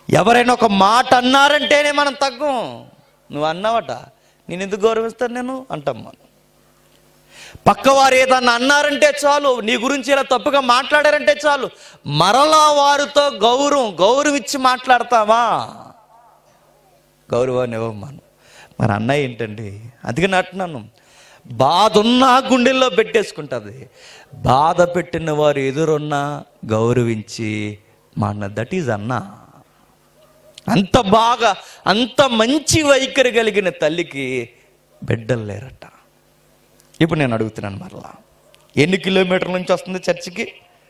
ఎవరైనా ఒక మాట అన్నారంటేనే మనం తగ్గం నువ్వు అన్నావట నేను ఎందుకు గౌరవిస్తాను నేను అంటాం మనం పక్కవారు ఏదన్నా అన్నారంటే చాలు నీ గురించి ఇలా తప్పుగా మాట్లాడారంటే చాలు మరలా వారితో గౌరవం గౌరవం ఇచ్చి మాట్లాడతామా గౌరవాన్ని ఇవ్వం మనం మన అన్నయ్య ఏంటండి అందుకని అంటున్నాను బాధ ఉన్నా గుండెల్లో పెట్టేసుకుంటుంది బాధ పెట్టిన వారు ఎదురున్నా గౌరవించి మన దట్ ఈజ్ అన్న అంత బాగా అంత మంచి వైఖరి కలిగిన తల్లికి బిడ్డలు లేరట ఇప్పుడు నేను అడుగుతున్నాను మరలా ఎన్ని కిలోమీటర్ల నుంచి వస్తుంది చర్చికి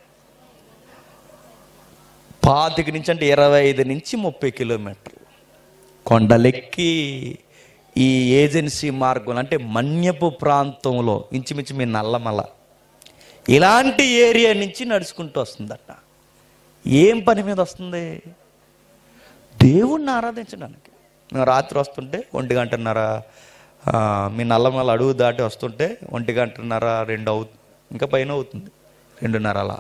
పాతిక నుంచి అంటే ఇరవై ఐదు నుంచి ముప్పై కిలోమీటర్లు కొండలెక్కి ఈ ఏజెన్సీ మార్గం అంటే మన్యపు ప్రాంతంలో ఇంచుమించు మీ నల్లమల ఇలాంటి ఏరియా నుంచి నడుచుకుంటూ వస్తుందట ఏం పని మీద వస్తుంది దేవుణ్ణి ఆరాధించడానికి మేము రాత్రి వస్తుంటే ఒంటి గంటన్నర ఆ, మీ నల్లమల అడుగు దాటి వస్తుంటే ఒంటి గంటన్నర రెండు అవు ఇంకా పైన అవుతుంది రెండున్నర అలా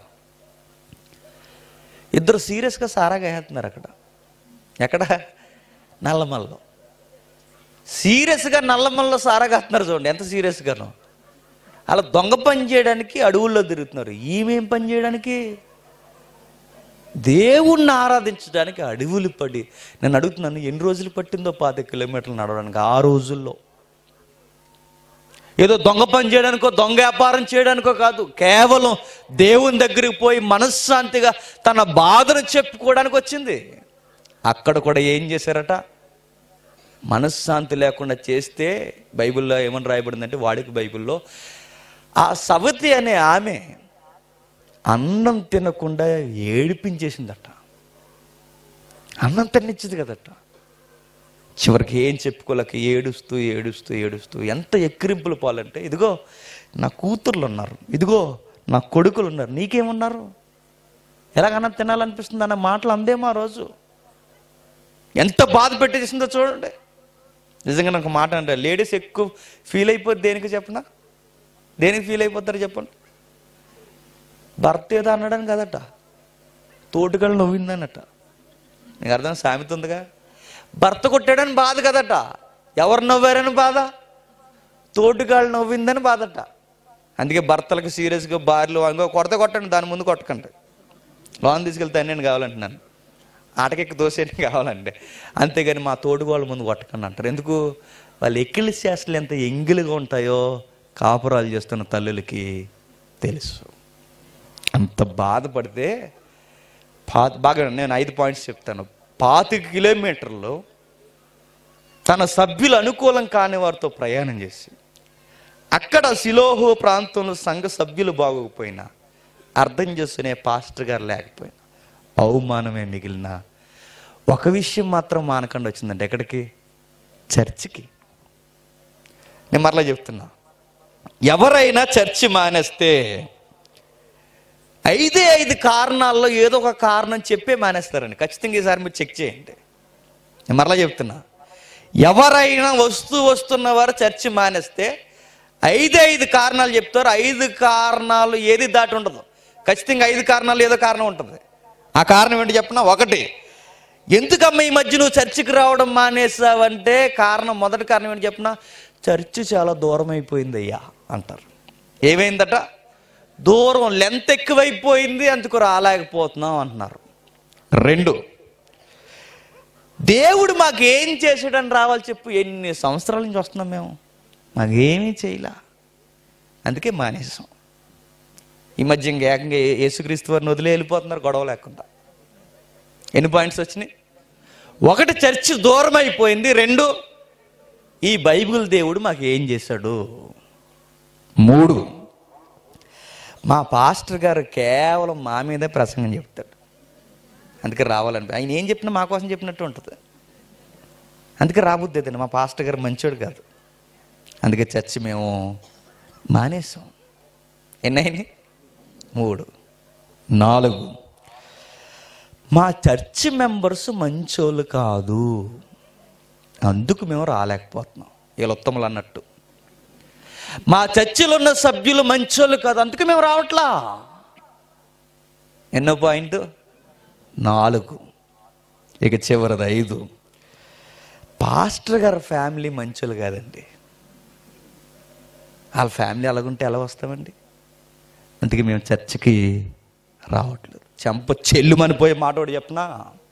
ఇద్దరు సీరియస్గా సారాగా వేస్తున్నారు అక్కడ ఎక్కడ నల్లమల్లో సీరియస్గా నల్లమల్లో సారాగా వేస్తున్నారు చూడండి ఎంత సీరియస్గానో అలా దొంగ పని చేయడానికి అడవుల్లో తిరుగుతున్నారు ఈమెం పని చేయడానికి దేవుణ్ణి ఆరాధించడానికి అడవులు పడి నేను అడుగుతున్నాను ఎన్ని రోజులు పట్టిందో పాతి కిలోమీటర్లు నడవడానికి ఆ రోజుల్లో ఏదో దొంగ పని చేయడానికో దొంగ వ్యాపారం చేయడానికో కాదు కేవలం దేవుని దగ్గరికి పోయి మనశ్శాంతిగా తన బాధను చెప్పుకోవడానికి వచ్చింది అక్కడ కూడా ఏం చేశారట మనశ్శాంతి లేకుండా చేస్తే బైబిల్లో ఏమని రాయబడిందంటే వాడికి బైబిల్లో ఆ సవతి అనే ఆమె అన్నం తినకుండా ఏడిపించేసిందట అన్నం తినిచ్చింది కదట చివరికి ఏం చెప్పుకోలేక ఏడుస్తూ ఏడుస్తూ ఏడుస్తూ ఎంత ఎక్కిరింపులు పాలంటే ఇదిగో నా కూతుర్లు ఉన్నారు ఇదిగో నా కొడుకులు ఉన్నారు నీకేమున్నారు ఎలాగన్నా తినాలనిపిస్తుంది అన్న మాటలు అందేమో ఆ రోజు ఎంత బాధ పెట్టేసిందో చూడండి నిజంగా నాకు మాట అంటే లేడీస్ ఎక్కువ ఫీల్ అయిపోద్ది దేనికి చెప్పనా దేనికి ఫీల్ అయిపోతారు చెప్పండి భర్త ఏదో అన్నాడని కదట తోటికళ్ళు నవ్విందనట నీకు అర్థం సామెత ఉందిగా భర్త కొట్టాడని బాధ కదట ఎవరు నవ్వారని బాధ తోటికాళ్ళు నవ్విందని బాధట అందుకే భర్తలకు సీరియస్గా భార్యలు ఇంకో కొడత కొట్టండి దాని ముందు కొట్టకండి లోన్ తీసుకెళ్తే నేను కావాలంటున్నాను ఆటకెక్కి దోసేయడం కావాలంటే అంతేగాని మా తోడు వాళ్ళ ముందు కొట్టకండి అంటారు ఎందుకు వాళ్ళు ఎక్కిలి చేష్టలు ఎంత ఎంగిలిగా ఉంటాయో కాపురాలు చేస్తున్న తల్లులకి తెలుసు అంత బాధపడితే పా బాగా నేను ఐదు పాయింట్స్ చెప్తాను పాతిక కిలోమీటర్లు తన సభ్యులు అనుకూలం కాని వారితో ప్రయాణం చేసి అక్కడ సిలోహో ప్రాంతంలో సంఘ సభ్యులు బాగోకపోయినా అర్థం చేసుకునే పాస్టర్ గారు లేకపోయినా అవమానమే మిగిలిన ఒక విషయం మాత్రం మానకుండా వచ్చిందంటే ఎక్కడికి చర్చికి నేను మరలా చెప్తున్నా ఎవరైనా చర్చి మానేస్తే ఐదే ఐదు కారణాల్లో ఏదో ఒక కారణం చెప్పే మానేస్తారండి ఖచ్చితంగా ఈసారి మీరు చెక్ చేయండి నేను మరలా చెప్తున్నా ఎవరైనా వస్తూ వస్తున్న వారు చర్చి మానేస్తే ఐదు ఐదు కారణాలు చెప్తారు ఐదు కారణాలు ఏది దాటి ఉండదు ఖచ్చితంగా ఐదు కారణాలు ఏదో కారణం ఉంటుంది ఆ కారణం ఏంటి చెప్పిన ఒకటి ఎందుకమ్మా ఈ మధ్య నువ్వు చర్చికి రావడం మానేసావంటే కారణం మొదటి కారణం ఏంటి చెప్పిన చర్చి చాలా దూరం అయిపోయింది అయ్యా అంటారు ఏమైందట దూరం లెంత్ ఎక్కువైపోయింది అందుకు రాలేకపోతున్నాం అంటున్నారు రెండు దేవుడు మాకు ఏం చేసాడని రావాలి చెప్పు ఎన్ని సంవత్సరాల నుంచి వస్తున్నాం మేము మాకేమీ చేయలా అందుకే మానేసాం ఈ మధ్య ఇంక ఏకంగా ఏ- యేసుక్రీస్తు వారిని వదిలే వెళ్ళిపోతున్నారు గొడవ లేకుండా ఎన్ని పాయింట్స్ వచ్చినాయి ఒకటి చర్చి దూరం అయిపోయింది రెండు ఈ బైబిల్ దేవుడు మాకు ఏం చేశాడు మూడు మా పాస్టర్ గారు కేవలం మా మీదే ప్రసంగం చెప్తాడు అందుకే రావాలని ఆయన ఏం చెప్పినా మా కోసం చెప్పినట్టు ఉంటుంది అందుకే రాబుద్ది మా పాస్టర్ గారు మంచోడు కాదు అందుకే చర్చి మేము మానేసాం ఎన్నైనాయి మూడు నాలుగు మా చర్చి మెంబర్స్ మంచోళ్ళు కాదు అందుకు మేము రాలేకపోతున్నాం వీళ్ళు ఉత్తములు అన్నట్టు మా చర్చిలో ఉన్న సభ్యులు మంచోళ్ళు కాదు అందుకే మేము రావట్లా ఎన్నో పాయింట్ నాలుగు ఇక చివరిది ఐదు పాస్టర్ గారి ఫ్యామిలీ మంచోళ్ళు కాదండి వాళ్ళ ఫ్యామిలీ అలాగుంటే ఎలా వస్తామండి అందుకే మేము చర్చికి రావట్లేదు చెంప చెల్లుమనిపోయే మాట ఒకటి చెప్పనా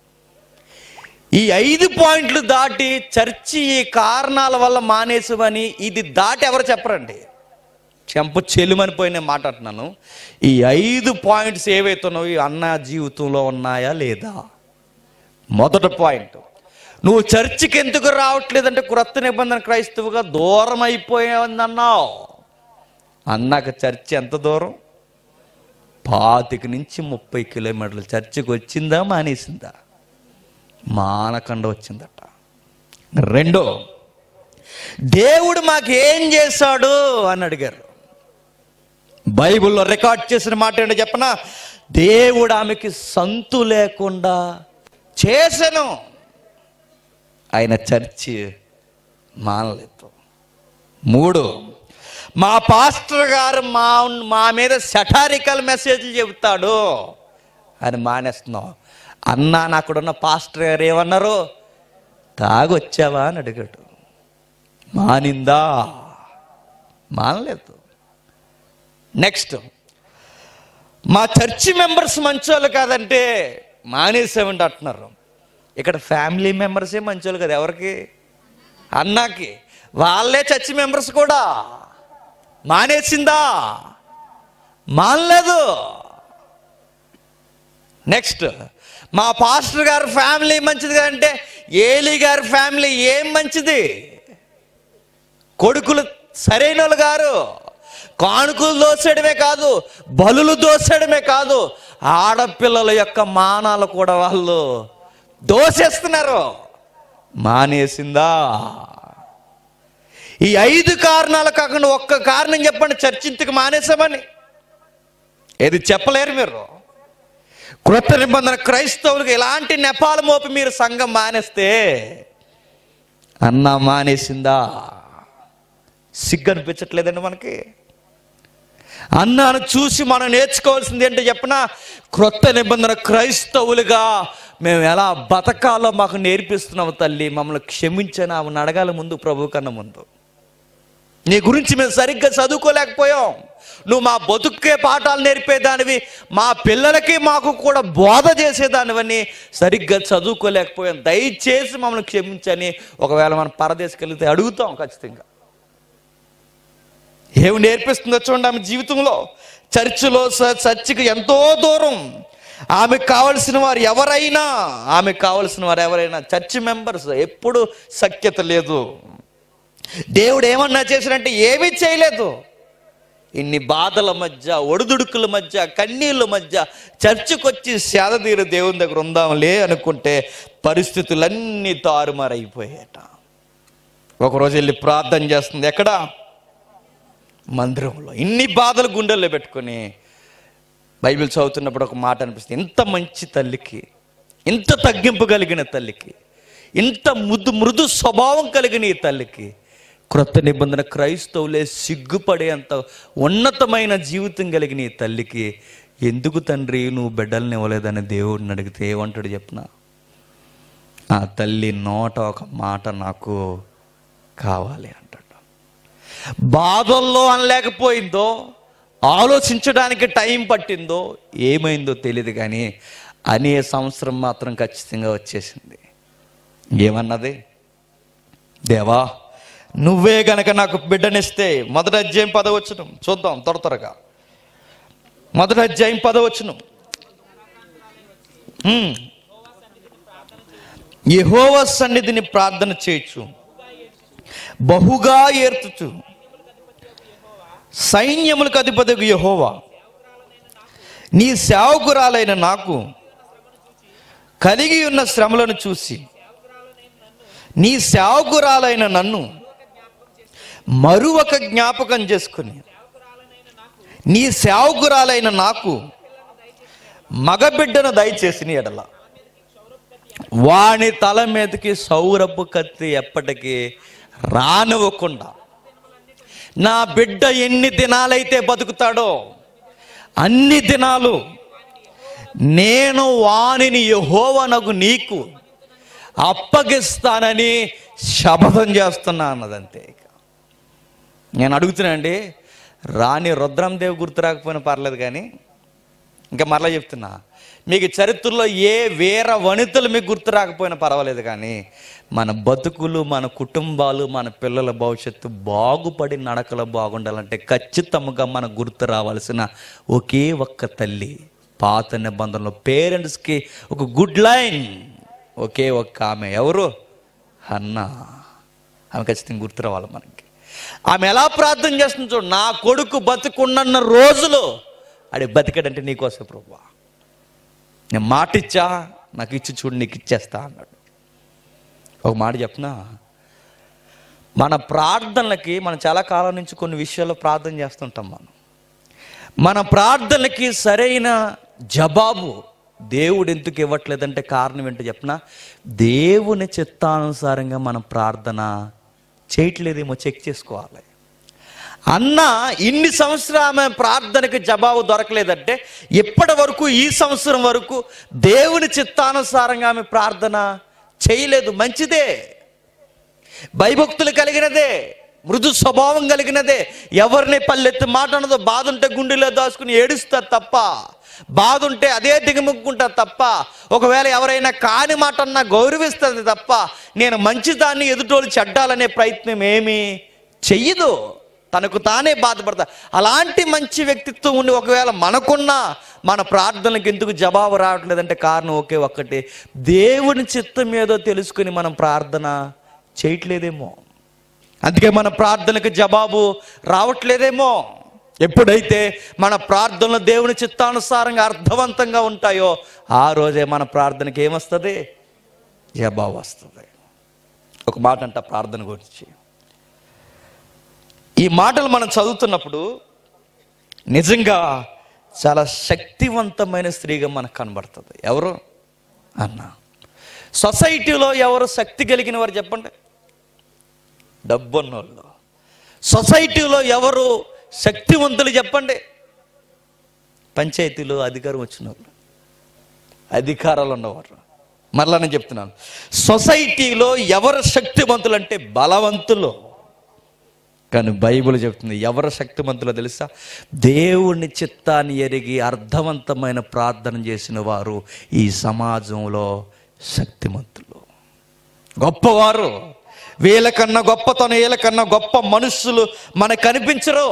ఈ ఐదు పాయింట్లు దాటి చర్చి ఈ కారణాల వల్ల మానేసుమని ఇది దాటి ఎవరు చెప్పరండి చెంప చెల్లుమనిపోయి నేను మాట్లాడుతున్నాను ఈ ఐదు పాయింట్స్ ఏవైతున్నాయో ఈ అన్న జీవితంలో ఉన్నాయా లేదా మొదటి పాయింట్ నువ్వు చర్చికి ఎందుకు రావట్లేదంటే క్రొత్త నిబంధన క్రైస్తవుగా దూరం అయిపోయావన్నావు అన్నాక చర్చి ఎంత దూరం పాతిక నుంచి ముప్పై కిలోమీటర్ల చర్చికి వచ్చిందా మానేసిందా మానకుండా వచ్చిందట రెండో దేవుడు మాకేం చేశాడు అని అడిగారు బైబిల్లో రికార్డ్ చేసిన మాట ఏంటో చెప్పనా దేవుడు ఆమెకి సంతు లేకుండా చేసెను ఆయన చర్చి మానలేదు మూడు మా పాస్టర్ గారు మా మా మీద సెటారికల్ మెసేజ్లు చెబుతాడు అని మానేస్తున్నాం అన్నా నాకుడున్న పాస్టర్ గారు ఏమన్నారు తాగొచ్చావా అని అడిగాడు మానిందా మానలేదు నెక్స్ట్ మా చర్చి మెంబర్స్ మంచోళ్ళు కాదంటే మానేసామంటే అంటున్నారు ఇక్కడ ఫ్యామిలీ మెంబర్సే మంచోళ్ళు కదా ఎవరికి అన్నాకి వాళ్ళే చర్చి మెంబర్స్ కూడా మానేసిందా మానలేదు నెక్స్ట్ మా పాస్టర్ గారి ఫ్యామిలీ మంచిది కదంటే ఏలి గారి ఫ్యామిలీ ఏం మంచిది కొడుకులు సరైన వాళ్ళు గారు కానుకలు దోసేయడమే కాదు బలులు దోసేయడమే కాదు ఆడపిల్లల యొక్క మానాలు కూడా వాళ్ళు దోసేస్తున్నారు మానేసిందా ఈ ఐదు కారణాలు కాకుండా ఒక్క కారణం చెప్పండి చర్చింతకు మానేసామని ఏది చెప్పలేరు మీరు కృత నిబంధన క్రైస్తవులకు ఎలాంటి నెపాలు మోపి మీరు సంఘం మానేస్తే అన్న మానేసిందా సిగ్గు అనిపించట్లేదండి మనకి అన్నాను చూసి మనం నేర్చుకోవాల్సింది ఏంటో చెప్పిన క్రొత్త నిబంధన క్రైస్తవులుగా మేము ఎలా బతకాలో మాకు నేర్పిస్తున్నాము తల్లి మమ్మల్ని క్షమించని ఆమెను అడగాలి ముందు ప్రభు కన్నా ముందు నీ గురించి మేము సరిగ్గా చదువుకోలేకపోయాం నువ్వు మా బతుకే పాఠాలు నేర్పేదానివి మా పిల్లలకి మాకు కూడా బోధ చేసేదానివని సరిగ్గా చదువుకోలేకపోయాం దయచేసి మమ్మల్ని క్షమించని ఒకవేళ మనం పరదేశకెళ్తే అడుగుతాం ఖచ్చితంగా ఏమి నేర్పిస్తుందో చూడండి ఆమె జీవితంలో చర్చిలో స- చర్చికి ఎంతో దూరం ఆమెకు కావలసిన వారు ఎవరైనా ఆమెకు కావలసిన వారు ఎవరైనా చర్చ్ మెంబర్స్ ఎప్పుడు సఖ్యత లేదు దేవుడు ఏమన్నా చేసినంటే ఏమీ చేయలేదు ఇన్ని బాధల మధ్య ఒడిదుడుకుల మధ్య కన్నీళ్ళ మధ్య చర్చకొచ్చి సేదతీరు దేవుని దగ్గర ఉందాంలే అనుకుంటే పరిస్థితులన్నీ తారుమారైపోయాట ఒకరోజు వెళ్ళి ప్రార్థన చేస్తుంది ఎక్కడ మందిరంలో ఇన్ని బాధలు గుండెల్లో పెట్టుకొని బైబిల్ చదువుతున్నప్పుడు ఒక మాట అనిపిస్తుంది ఇంత మంచి తల్లికి ఇంత తగ్గింపు కలిగిన తల్లికి ఇంత మృదు మృదు స్వభావం కలిగిన ఈ తల్లికి క్రొత్త నిబంధన క్రైస్తవులే సిగ్గుపడేంత ఉన్నతమైన జీవితం కలిగిన ఈ తల్లికి ఎందుకు తండ్రి నువ్వు బిడ్డల్ని ఇవ్వలేదని దేవుడిని అడిగితే ఏమంటాడు చెప్పిన ఆ తల్లి నోట ఒక మాట నాకు కావాలి అంటాడు బాధల్లో అనలేకపోయిందో ఆలోచించడానికి టైం పట్టిందో ఏమైందో తెలియదు కానీ అనే సంవత్సరం మాత్రం ఖచ్చితంగా వచ్చేసింది ఏమన్నది దేవా నువ్వే గనక నాకు బిడ్డనిస్తే మొదటి అధ్యాయం పదవచ్చును చూద్దాం త్వర త్వరగా మొదటి అధ్యాయం పదవచ్చును యహోవ సన్నిధిని ప్రార్థన చేయొచ్చు బహుగా ఏర్చుచు సైన్యములకు అధిపతికి యహోవా నీ సేవకురాలైన నాకు కలిగి ఉన్న శ్రమలను చూసి నీ సేవకురాలైన నన్ను మరువక జ్ఞాపకం చేసుకుని నీ సేవకురాలైన నాకు మగబిడ్డను దయచేసి నీ ఎడల వాని తల మీదకి సౌరపు కత్తి ఎప్పటికీ రానివ్వకుండా నా బిడ్డ ఎన్ని దినాలైతే బతుకుతాడో అన్ని దినాలు నేను వానిని యహోవనకు నీకు అప్పగిస్తానని శపథం చేస్తున్నా అన్నదంతే ఇక నేను అడుగుతున్నానండి రాణి రుద్రందేవి గుర్తు రాకపోయినా పర్లేదు కానీ ఇంకా మరలా చెప్తున్నా మీకు చరిత్రలో ఏ వీర వనితలు మీకు గుర్తు రాకపోయినా పర్వాలేదు కానీ మన బతుకులు మన కుటుంబాలు మన పిల్లల భవిష్యత్తు బాగుపడి నడకలో బాగుండాలంటే ఖచ్చితంగా మనకు గుర్తు రావాల్సిన ఒకే ఒక్క తల్లి పాత నిబంధనలో పేరెంట్స్కి ఒక గుడ్ లైన్ ఒకే ఒక్క ఆమె ఎవరు అన్న ఆమె ఖచ్చితంగా గుర్తు రావాలి మనకి ఆమె ఎలా ప్రార్థన చేస్తుంది చూడు నా కొడుకు బతుకున్న రోజులు ఆడి బతికాడంటే నీకోసం ప్రభా నేను మాట ఇచ్చా నాకు ఇచ్చి చూడు నీకు ఇచ్చేస్తా అన్నాడు ఒక మాట చెప్పనా మన ప్రార్థనలకి మనం చాలా కాలం నుంచి కొన్ని విషయాల్లో ప్రార్థన చేస్తుంటాం మనం మన ప్రార్థనలకి సరైన జవాబు దేవుడు ఎందుకు ఇవ్వట్లేదంటే కారణం ఏంటో చెప్పనా దేవుని చిత్తానుసారంగా మనం ప్రార్థన చేయట్లేదేమో చెక్ చేసుకోవాలి అన్న ఇన్ని సంవత్సరాలు ఆమె ప్రార్థనకి జవాబు దొరకలేదంటే ఇప్పటి వరకు ఈ సంవత్సరం వరకు దేవుని చిత్తానుసారంగా ఆమె ప్రార్థన చేయలేదు మంచిదే భయభక్తులు కలిగినదే మృదు స్వభావం కలిగినదే ఎవరిని పల్లెత్తి మాట అనదో బాధ ఉంటే గుండెలో దాచుకుని ఏడుస్తారు తప్ప బాధ ఉంటే అదే దిగముక్కుంటారు తప్ప ఒకవేళ ఎవరైనా కాని మాట అన్నా గౌరవిస్తుంది తప్ప నేను మంచిదాన్ని ఎదుటోళ్ళు చెడ్డాలనే ప్రయత్నం ఏమీ చెయ్యదు తనకు తానే బాధపడతా అలాంటి మంచి వ్యక్తిత్వం ఉండి ఒకవేళ మనకున్నా మన ప్రార్థనలకు ఎందుకు జవాబు రావట్లేదంటే కారణం ఒకే ఒక్కటి దేవుని చిత్తం ఏదో తెలుసుకుని మనం ప్రార్థన చేయట్లేదేమో అందుకే మన ప్రార్థనకు జవాబు రావట్లేదేమో ఎప్పుడైతే మన ప్రార్థనలు దేవుని చిత్తానుసారంగా అర్థవంతంగా ఉంటాయో ఆ రోజే మన ప్రార్థనకి ఏమొస్తుంది జవాబు వస్తుంది ఒక మాట అంట ప్రార్థన గురించి ఈ మాటలు మనం చదువుతున్నప్పుడు నిజంగా చాలా శక్తివంతమైన స్త్రీగా మనకు కనబడుతుంది ఎవరు అన్న సొసైటీలో ఎవరు శక్తి కలిగిన వారు చెప్పండి డబ్బున్నోళ్ళు సొసైటీలో ఎవరు శక్తివంతులు చెప్పండి పంచాయతీలో అధికారం వచ్చిన వాళ్ళు అధికారాలు ఉన్నవారు మరలా నేను చెప్తున్నాను సొసైటీలో ఎవరు శక్తివంతులు అంటే బలవంతులు కానీ బైబిల్ చెప్తుంది ఎవరు శక్తిమంతులో తెలుసా దేవుని చిత్తాన్ని ఎరిగి అర్థవంతమైన ప్రార్థన చేసిన వారు ఈ సమాజంలో శక్తిమంతులు గొప్పవారు వీళ్ళకన్నా గొప్పతనం వీళ్ళకన్నా గొప్ప మనుషులు మనకు కనిపించరు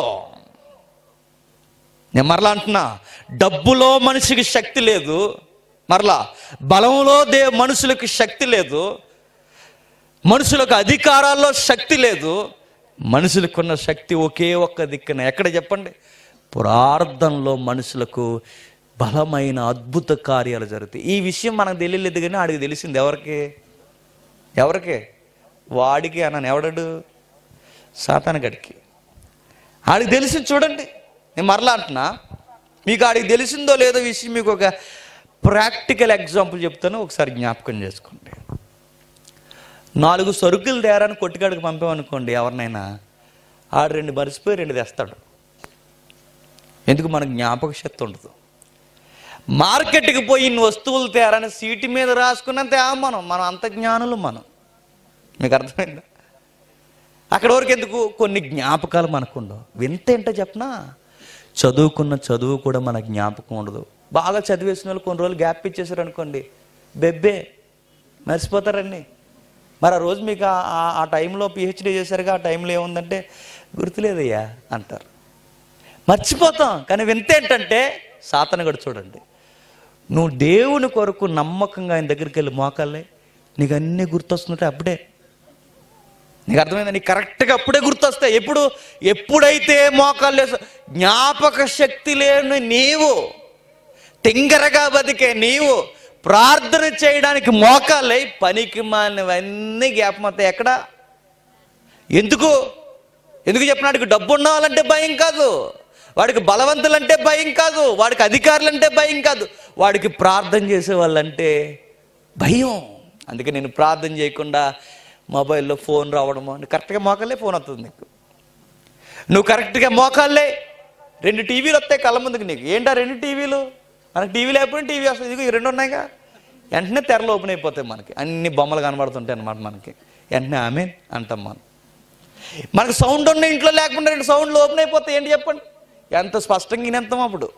నేను మరలా అంటున్నా డబ్బులో మనిషికి శక్తి లేదు మరలా బలంలో దే మనుషులకు శక్తి లేదు మనుషులకు అధికారాల్లో శక్తి లేదు మనుషులకున్న శక్తి ఒకే ఒక్క దిక్కున ఎక్కడ చెప్పండి ప్రార్థనలో మనుషులకు బలమైన అద్భుత కార్యాలు జరుగుతాయి ఈ విషయం మనకు తెలియలేదు కానీ ఆడికి తెలిసింది ఎవరికి ఎవరికి వాడికి అన్నాను ఎవడడు సాతానగడికి ఆడికి తెలిసి చూడండి నేను మరలా అంటున్నా మీకు ఆడికి తెలిసిందో లేదో విషయం మీకు ఒక ప్రాక్టికల్ ఎగ్జాంపుల్ చెప్తాను ఒకసారి జ్ఞాపకం చేసుకోండి నాలుగు సరుకులు తేరాని కొట్టుకాడికి పంపామనుకోండి ఎవరినైనా ఆడు రెండు మరిచిపోయి రెండు తెస్తాడు ఎందుకు మనకు జ్ఞాపక శక్తి ఉండదు మార్కెట్కి పోయి ఇన్ని వస్తువులు తేరని సీటు మీద రాసుకున్నంత ఆ మనం మనం అంత జ్ఞానులు మనం మీకు అర్థమైందా అక్కడ వరకు ఎందుకు కొన్ని జ్ఞాపకాలు మనకు ఉండవు వింత ఏంటో చెప్పనా చదువుకున్న చదువు కూడా మన జ్ఞాపకం ఉండదు బాగా చదివేసిన వాళ్ళు కొన్ని రోజులు గ్యాప్ ఇచ్చేసారు అనుకోండి బెబ్బే మర్చిపోతారండి మరి ఆ రోజు మీకు ఆ- ఆ- ఆ టైంలో పిహెచ్డీ చేశారుగా ఆ టైంలో ఏముందంటే గుర్తులేదయ్యా అంటారు మర్చిపోతాం కానీ వింత ఏంటంటే సాతన కూడా చూడండి నువ్వు దేవుని కొరకు నమ్మకంగా ఆయన దగ్గరికి వెళ్ళి మోకాలే నీకు అన్నీ గుర్తొస్తుంటే అప్పుడే నీకు అర్థమైందా నీకు కరెక్ట్గా అప్పుడే గుర్తొస్తాయి ఎప్పుడు ఎప్పుడైతే మోకాలు లేసు జ్ఞాపక శక్తి లేని నీవు తింగరగా బతికే నీవు ప్రార్థన చేయడానికి మోకాలై పనికి మాలినవన్నీ జ్ఞాపమవుతాయి ఎక్కడ ఎందుకు ఎందుకు చెప్పినాడికి డబ్బు ఉన్న వాళ్ళంటే భయం కాదు వాడికి బలవంతులంటే భయం కాదు వాడికి అధికారులంటే భయం కాదు వాడికి ప్రార్థన చేసే వాళ్ళంటే భయం అందుకే నేను ప్రార్థన చేయకుండా మొబైల్లో ఫోన్ రావడము నువ్వు కరెక్ట్గా మోకాలే ఫోన్ వస్తుంది నీకు నువ్వు కరెక్ట్గా మోకాళ్ళే రెండు టీవీలు వస్తాయి కళ్ళ ముందుకు నీకు ఏంటా రెండు టీవీలు మనకు టీవీ లేకపోయినా టీవీ వస్తుంది ఇదిగో ఈ రెండు ఉన్నాయిగా వెంటనే తెరలు ఓపెన్ అయిపోతాయి మనకి అన్ని బొమ్మలు కనబడుతుంటాయి అన్నమాట మనకి వెంటనే ఆమె అంటాం మనం మనకు సౌండ్ ఉన్న ఇంట్లో లేకుండా రెండు సౌండ్లు ఓపెన్ అయిపోతాయి ఏంటి చెప్పండి ఎంత స్పష్టంగా వినేస్తాం అప్పుడు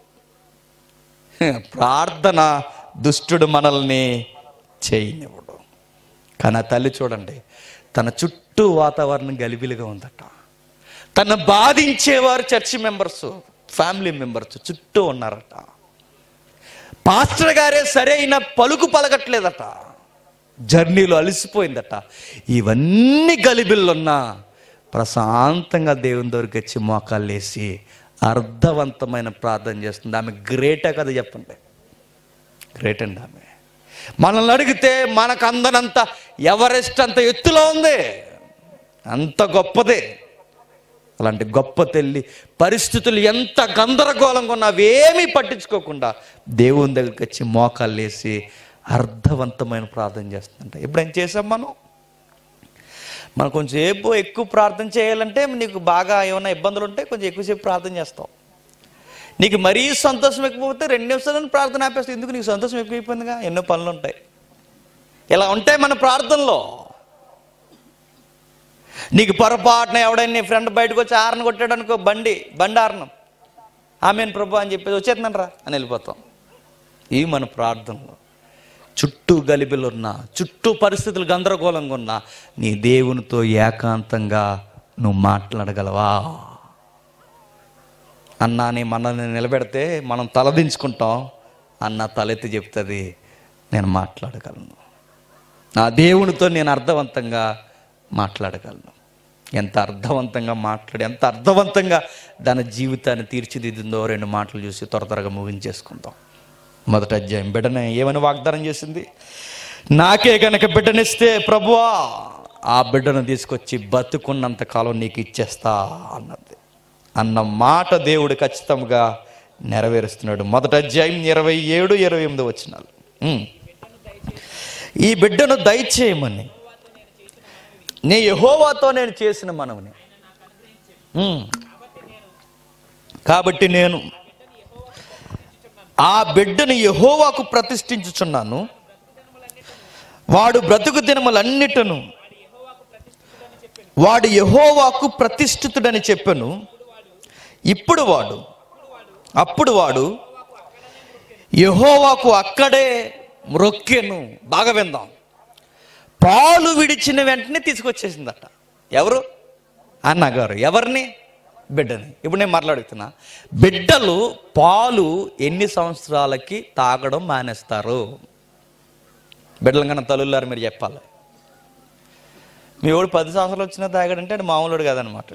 ప్రార్థన దుష్టుడు మనల్ని చేయనివ్వడు కానీ ఆ తల్లి చూడండి తన చుట్టూ వాతావరణం గలిబిలిగా ఉందట తను బాధించేవారు చర్చి మెంబర్స్ ఫ్యామిలీ మెంబర్స్ చుట్టూ ఉన్నారట పాస్టర్ గారే సరైన పలుకు పలకట్లేదట జర్నీలో అలసిపోయిందట ఇవన్నీ గలిబిల్లున్నా ప్రశాంతంగా దేవుని దగ్గరికి వచ్చి మోకాళ్ళు వేసి అర్థవంతమైన ప్రార్థన చేస్తుంది ఆమె గ్రేటే కదా చెప్పండి గ్రేట్ అండి ఆమె మనల్ని అడిగితే మనకు అందనంత ఎవరెస్ట్ అంత ఎత్తులో ఉంది అంత గొప్పదే అలాంటి గొప్ప తెల్లి పరిస్థితులు ఎంత గందరగోళంగా ఉన్నా అవేమీ పట్టించుకోకుండా దేవుని దగ్గరికి వచ్చి మోకాళ్ళు వేసి అర్థవంతమైన ప్రార్థన చేస్తుందంట ఎప్పుడైనా చేసాం మనం మనం కొంచెం సేపు ఎక్కువ ప్రార్థన చేయాలంటే నీకు బాగా ఏమైనా ఇబ్బందులు ఉంటే కొంచెం ఎక్కువసేపు ప్రార్థన చేస్తావు నీకు మరీ సంతోషం ఎక్కువైతే రెండు నిమిషాలను ప్రార్థన ఆపేస్తావు ఎందుకు నీకు సంతోషం ఎక్కువైపోయిందిగా ఎన్నో పనులు ఉంటాయి ఇలా ఉంటాయి మన ప్రార్థనలో నీకు పొరపాటున ఎవడైనా నీ ఫ్రెండ్ బయటకు వచ్చి ఆరన కొట్టాడు అనుకో బండి బండి ఆరణం ఆమెను ప్రభు అని చెప్పేసి వచ్చేస్తున్నాను రా అని వెళ్ళిపోతాం ఇవి మన ప్రార్థనలు చుట్టూ గలిబిలున్నా చుట్టూ పరిస్థితులు గందరగోళంగా ఉన్నా నీ దేవునితో ఏకాంతంగా నువ్వు మాట్లాడగలవా అన్నా నీ మనల్ని నిలబెడితే మనం తలదించుకుంటాం అన్న తలెత్తి చెప్తుంది నేను మాట్లాడగలను నా దేవునితో నేను అర్థవంతంగా మాట్లాడగలను ఎంత అర్థవంతంగా మాట్లాడి ఎంత అర్థవంతంగా దాని జీవితాన్ని తీర్చిదిద్దిందో రెండు మాటలు చూసి త్వర త్వరగా ముగించేసుకుందాం మొదట అధ్యాయం బిడ్డనే ఏమని వాగ్దానం చేసింది నాకే గనక బిడ్డనిస్తే ప్రభువా ఆ బిడ్డను తీసుకొచ్చి బతుకున్నంత కాలం నీకు ఇచ్చేస్తా అన్నది అన్న మాట దేవుడు ఖచ్చితంగా నెరవేరుస్తున్నాడు మొదట అధ్యాయం ఇరవై ఏడు ఇరవై ఎనిమిది వచ్చినాలు ఉమ్. ఈ బిడ్డను దయచేయమని నీ యహోవాతో నేను చేసిన మనవుని ఉమ్. కాబట్టి నేను ఆ బిడ్డను యహోవాకు ప్రతిష్ఠించుచున్నాను వాడు బ్రతుకు దినములన్నిటను వాడు యహోవాకు ప్రతిష్ఠితుడని చెప్పాను ఇప్పుడు వాడు అప్పుడు వాడు యహోవాకు అక్కడే మ్రొక్కెను బాగా విందాం పాలు విడిచిన వెంటనే తీసుకొచ్చేసిందట ఎవరు అన్నగారు ఎవరిని బిడ్డని ఇప్పుడు నేను మాట్లాడుతున్నా బిడ్డలు పాలు ఎన్ని సంవత్సరాలకి తాగడం మానేస్తారు బిడ్డలు కన్నా తల్లులారు మీరు చెప్పాలి మీ వాడు పది సంవత్సరాలు వచ్చినా తాగాడంటే అది మామూలుడు కాదనమాట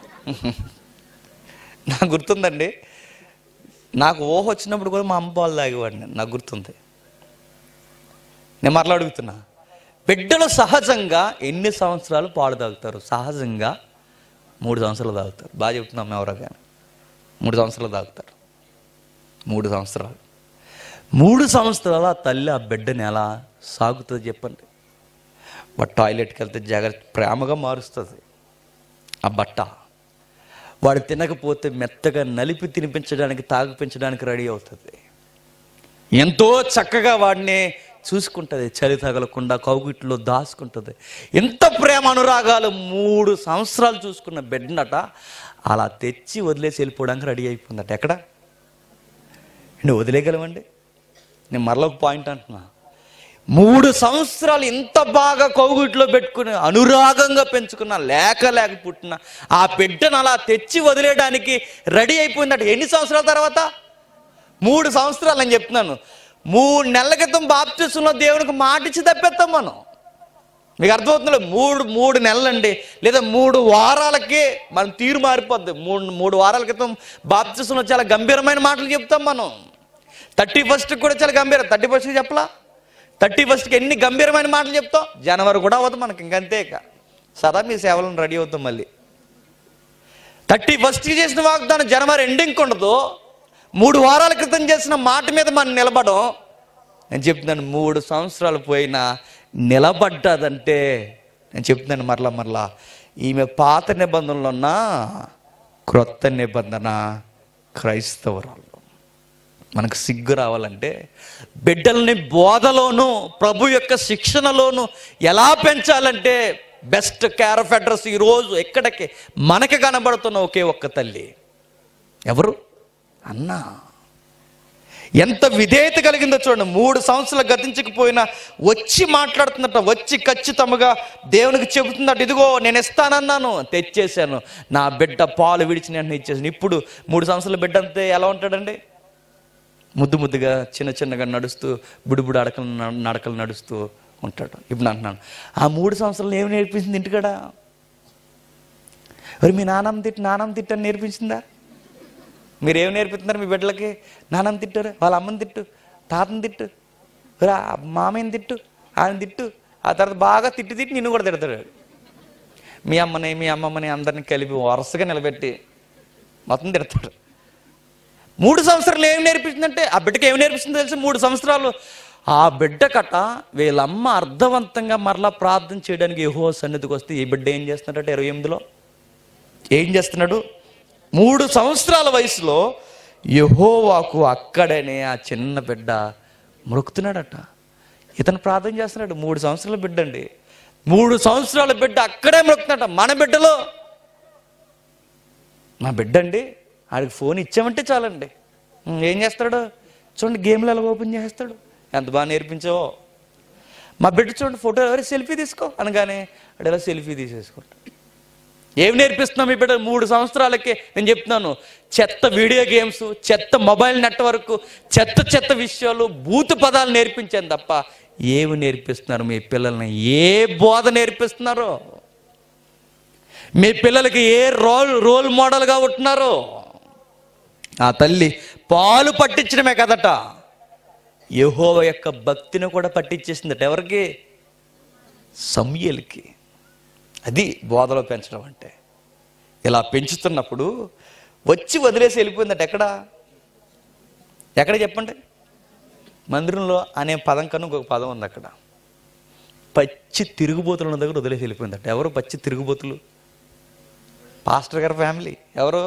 నాకు గుర్తుందండి నాకు ఊహ వచ్చినప్పుడు కూడా మా అమ్మ పాలు తాగేవాడిని నాకు గుర్తుంది నేను మాట్లాడుగుతున్నా బిడ్డలు సహజంగా ఎన్ని సంవత్సరాలు పాలు తాగుతారు సహజంగా మూడు సంవత్సరాలు తాగుతారు బాగా చెప్తున్నాం ఎవరో కానీ మూడు సంవత్సరాలు తాగుతారు మూడు సంవత్సరాలు మూడు సంవత్సరాలు ఆ తల్లి ఆ బిడ్డని ఎలా సాగుతుంది చెప్పండి బట్ టాయిలెట్కి వెళ్తే జాగ్రత్త ప్రేమగా మారుస్తుంది ఆ బట్ట వాడు తినకపోతే మెత్తగా నలిపి తినిపించడానికి తాగిపించడానికి రెడీ అవుతుంది ఎంతో చక్కగా వాడిని చూసుకుంటుంది చలి తగలకుండా కౌగిట్లో దాచుకుంటుంది ఎంత ప్రేమ అనురాగాలు మూడు సంవత్సరాలు చూసుకున్న బిడ్డనట అలా తెచ్చి వదిలేసి వెళ్ళిపోవడానికి రెడీ అయిపోయిందట ఎక్కడ నువ్వు వదిలేయగలవండి నేను మరలా ఒక పాయింట్ అంటున్నా మూడు సంవత్సరాలు ఇంత బాగా కౌగుట్లో పెట్టుకుని అనురాగంగా పెంచుకున్న లేక లేక పుట్టిన ఆ బిడ్డను అలా తెచ్చి వదిలేయడానికి రెడీ అయిపోయిందట ఎన్ని సంవత్సరాల తర్వాత మూడు సంవత్సరాలు అని చెప్తున్నాను మూడు నెలల క్రితం బాప్తిస్టులో దేవునికి మాట ఇచ్చి తప్పేస్తాం మనం మీకు అర్థమవుతుందో మూడు మూడు నెలలండి లేదా మూడు వారాలకే మనం తీరు మారిపోద్ది మూడు మూడు వారాల క్రితం బాప్తిస్టులో చాలా గంభీరమైన మాటలు చెప్తాం మనం థర్టీ ఫస్ట్కి కూడా చాలా గంభీరం థర్టీ ఫస్ట్కి చెప్పలా థర్టీ ఫస్ట్కి ఎన్ని గంభీరమైన మాటలు చెప్తాం జనవరి కూడా అవుతాం మనకి ఇంకంతే ఇక సదా మీ సేవలను రెడీ అవుతాం మళ్ళీ థర్టీ ఫస్ట్కి చేసిన వాగ్దానం జనవరి ఎండింగ్ ఉండదు మూడు వారాల క్రితం చేసిన మాట మీద మనం నిలబడం నేను చెప్తున్నాను మూడు సంవత్సరాలు పోయినా నిలబడ్డదంటే నేను చెప్తున్నాను మరలా మరలా ఈమె పాత నిబంధనలో ఉన్న క్రొత్త నిబంధన క్రైస్తవరాలు మనకు సిగ్గు రావాలంటే బిడ్డల్ని బోధలోను ప్రభు యొక్క శిక్షణలోను ఎలా పెంచాలంటే బెస్ట్ కేర్ ఆఫ్ అడ్రస్ ఈరోజు ఎక్కడికి మనకి కనబడుతున్న ఒకే ఒక్క తల్లి ఎవరు అన్నా ఎంత విధేయత కలిగిందో చూడండి మూడు సంవత్సరాలు గతించకపోయినా వచ్చి మాట్లాడుతున్నట్ట వచ్చి ఖచ్చితంగా దేవునికి చెబుతున్నట్టు ఇదిగో నేను ఇస్తానన్నాను తెచ్చేసాను నా బిడ్డ పాలు విడిచి నేను ఇచ్చేసాను ఇప్పుడు మూడు సంవత్సరాల బిడ్డ అంతే ఎలా ఉంటాడండి ముద్దు ముద్దుగా చిన్న చిన్నగా నడుస్తూ బుడిబుడి అడకలు న- నడకలు నడుస్తూ ఉంటాడు ఇప్పుడు అంటున్నాను ఆ మూడు సంవత్సరాలు ఏమి నేర్పించింది ఇంటికాడ మరి మీ నాన్నమ్మ తిట్టు నాన్నమ్మ తిట్టు అని నేర్పించిందా మీరు ఏం నేర్పిస్తున్నారు మీ బిడ్డలకి నాన్నమ్మ తిట్టారు వాళ్ళ అమ్మని తిట్టు తాతని తిట్టు రా మామయ్యని తిట్టు ఆయన తిట్టు ఆ తర్వాత బాగా తిట్టి తిట్టి నిన్ను కూడా తిడతాడు మీ అమ్మని మీ అమ్మమ్మని అందరిని కలిపి వరుసగా నిలబెట్టి మొత్తం తిడతాడు మూడు సంవత్సరాలు ఏం నేర్పించిందంటే ఆ బిడ్డకి ఏం నేర్పిస్తుందో తెలిసి మూడు సంవత్సరాలు ఆ బిడ్డ కట వీళ్ళమ్మ అర్థవంతంగా మరలా ప్రార్థన చేయడానికి యెహోవా సన్నిధికి వస్తే ఈ బిడ్డ ఏం చేస్తున్నాడట ఇరవై ఎనిమిదిలో ఏం చేస్తున్నాడు మూడు సంవత్సరాల వయసులో యహోవాకు అక్కడనే ఆ చిన్న బిడ్డ మొరుకుతున్నాడట ఇతను ప్రార్థన చేస్తున్నాడు మూడు సంవత్సరాల బిడ్డ అండి మూడు సంవత్సరాల బిడ్డ అక్కడే మొరుకుతున్నాడట మన బిడ్డలో మా బిడ్డ అండి ఆడికి ఫోన్ ఇచ్చామంటే చాలండి ఉం, ఏం చేస్తాడు చూడండి గేమ్లు ఎలా ఓపెన్ చేస్తాడు ఎంత బాగా నేర్పించావో మా బిడ్డ చూడండి ఫోటో ఎవరు సెల్ఫీ తీసుకో అనగానే వాడు ఎలా సెల్ఫీ తీసేసుకుంటాడు ఏమి నేర్పిస్తున్నాం ఈ బిడ్డ మూడు సంవత్సరాలకే నేను చెప్తున్నాను చెత్త వీడియో గేమ్స్ చెత్త మొబైల్ నెట్వర్క్ చెత్త చెత్త విషయాలు బూతు పదాలు నేర్పించాను తప్ప ఏమి నేర్పిస్తున్నారు మీ పిల్లల్ని ఏ బోధ నేర్పిస్తున్నారో మీ పిల్లలకి ఏ రోల్ రోల్ మోడల్గా ఉంటున్నారో ఆ తల్లి పాలు పట్టించడమే కదట యెహోవా యొక్క భక్తిని కూడా పట్టించేసిందట ఎవరికి సమయలకి అది బోధలో పెంచడం అంటే ఇలా పెంచుతున్నప్పుడు వచ్చి వదిలేసి వెళ్ళిపోయిందట ఎక్కడ ఎక్కడ చెప్పండి మందిరంలో అనే పదం కన్నా ఇంకొక పదం ఉంది అక్కడ పచ్చి తిరుగుబోతులు ఉన్న దగ్గర వదిలేసి వెళ్ళిపోయిందట ఎవరు పచ్చి తిరుగుబోతులు పాస్టర్ గారి ఫ్యామిలీ ఎవరు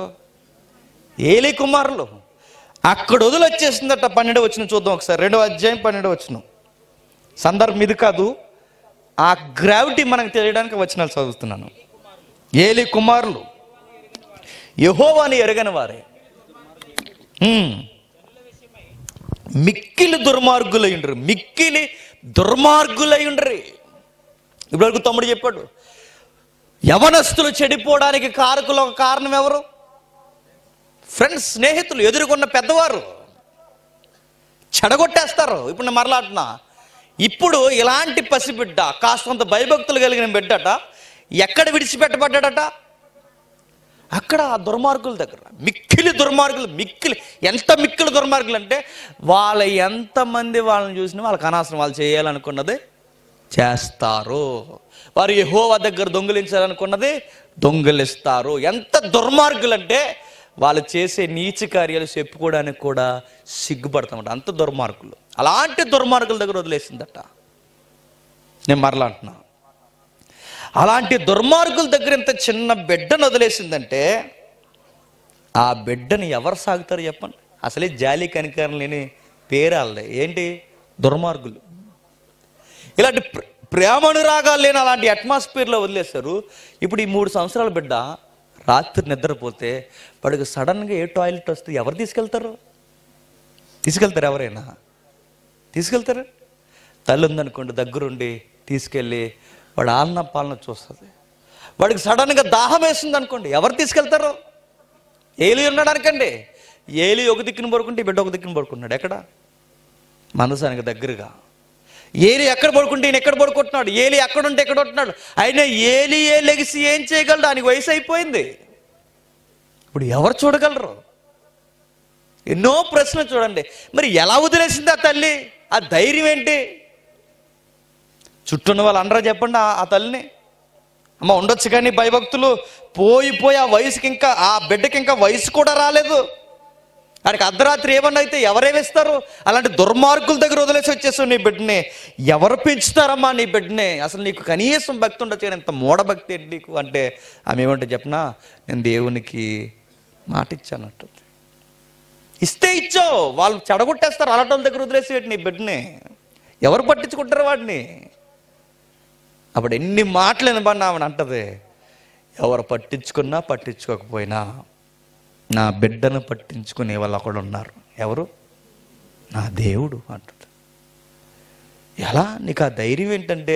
ఏలి కుమారులు అక్కడ వదిలి వచ్చేసిందట పన్నెండు వచ్చిన చూద్దాం ఒకసారి రెండో అధ్యాయం పన్నెండు వచ్చిన సందర్భం ఇది కాదు ఆ గ్రావిటీ మనకు తెలియడానికి వచనాలు చదువుతున్నాను ఏలి కుమారులు యహోవాని ఎరగని వారే హ్మ్. మిక్కిలి దుర్మార్గులయ్యుండ్రు మిక్కిలి దుర్మార్గులయ్యుండ్రి ఇప్పటివరకు తమ్ముడు చెప్పాడు యవనస్తులు చెడిపోవడానికి కారకులు ఒక కారణం ఎవరు ఫ్రెండ్స్ స్నేహితులు ఎదుర్కొన్న పెద్దవారు చెడగొట్టేస్తారు ఇప్పుడు నేను మరలాడుతున్నా ఇప్పుడు ఇలాంటి పసిబిడ్డ కాస్తంత భయభక్తులు కలిగిన బిడ్డట ఎక్కడ విడిచిపెట్టబడ్డాడట అక్కడ ఆ దుర్మార్గుల దగ్గర మిక్కిలి దుర్మార్గులు మిక్కిలి ఎంత మిక్కిలి దుర్మార్గులు అంటే వాళ్ళ ఎంతమంది వాళ్ళని చూసినా వాళ్ళకి అనవసరం వాళ్ళు చేయాలనుకున్నది చేస్తారు వారు యెహోవా దగ్గర దొంగిలించాలనుకున్నది దొంగిలిస్తారు ఎంత దుర్మార్గులు అంటే వాళ్ళు చేసే నీచ కార్యాలు చెప్పుకోవడానికి కూడా సిగ్గుపడతామట అంత దుర్మార్గులు అలాంటి దుర్మార్గుల దగ్గర వదిలేసిందట నేను మరలా అంటున్నా అలాంటి దుర్మార్గుల దగ్గర ఇంత చిన్న బిడ్డను వదిలేసిందంటే ఆ బిడ్డని ఎవరు సాగుతారు చెప్పండి అసలే జాలి కనికరం లేని పేరాలే ఏంటి దుర్మార్గులు ఇలాంటి ప్ర- ప్రేమానురాగాలు లేని అలాంటి అట్మాస్ఫియర్లో వదిలేస్తారు ఇప్పుడు ఈ మూడు సంవత్సరాల బిడ్డ రాత్రి నిద్రపోతే వాడికి సడన్గా ఏ టాయిలెట్ వస్తే ఎవరు తీసుకెళ్తారు తీసుకెళ్తారు ఎవరైనా తీసుకెళ్తారు తల్లి ఉందనుకోండి దగ్గరుండి తీసుకెళ్ళి వాడు ఆలన పాలన చూస్తుంది వాడికి సడన్గా దాహం వేస్తుంది అనుకోండి ఎవరు తీసుకెళ్తారు ఏలి ఉండడానికండి ఏలి ఒక దిక్కున పడుకుంటే ఈ బిడ్డ ఒక దిక్కున పడుకున్నాడు ఎక్కడ మనసానికి దగ్గరగా ఏలి ఎక్కడ పడుకుంటే ఈయన ఎక్కడ పడుకుంటున్నాడు ఏలి ఎక్కడ ఉంటే ఎక్కడ ఉంటున్నాడు అయినా ఏలి ఏ లెగిసి ఏం చేయగలడు దానికి వయసు అయిపోయింది ఇప్పుడు ఎవరు చూడగలరు ఎన్నో ప్రశ్నలు చూడండి మరి ఎలా వదిలేసింది ఆ తల్లి ఆ ధైర్యం ఏంటి చుట్టూన్న వాళ్ళు అందరూ చెప్పండి ఆ- ఆ తల్లిని అమ్మ ఉండొచ్చు కానీ భయభక్తులు పోయి పోయి ఆ వయసుకి ఇంకా ఆ బిడ్డకి ఇంకా వయసు కూడా రాలేదు వాడికి అర్ధరాత్రి ఏమన్నా అయితే ఎవరేమిస్తారు అలాంటి దుర్మార్గుల దగ్గర వదిలేసి వచ్చేసావు నీ బిడ్డని ఎవరు పెంచుతారమ్మా నీ బిడ్డని అసలు నీకు కనీసం భక్తి ఉండొచ్చు కానీ ఇంత మూఢభక్తి ఏంటి నీకు అంటే ఆమె ఏమంటే చెప్పనా నేను దేవునికి మాట ఇచ్చానట్టు ఇస్తే ఇచ్చావు వాళ్ళు చెడగొట్టేస్తారు అలాంటి దగ్గర వదిలేసి నీ బిడ్డని ఎవరు పట్టించుకుంటారు వాడిని అప్పుడు ఎన్ని మాటలు వినబడినామని అంటది ఎవరు పట్టించుకున్నా పట్టించుకోకపోయినా నా బిడ్డను పట్టించుకునే వాళ్ళు ఒకడు ఉన్నారు ఎవరు నా దేవుడు అంటది ఎలా నీకు ఆ ధైర్యం ఏంటంటే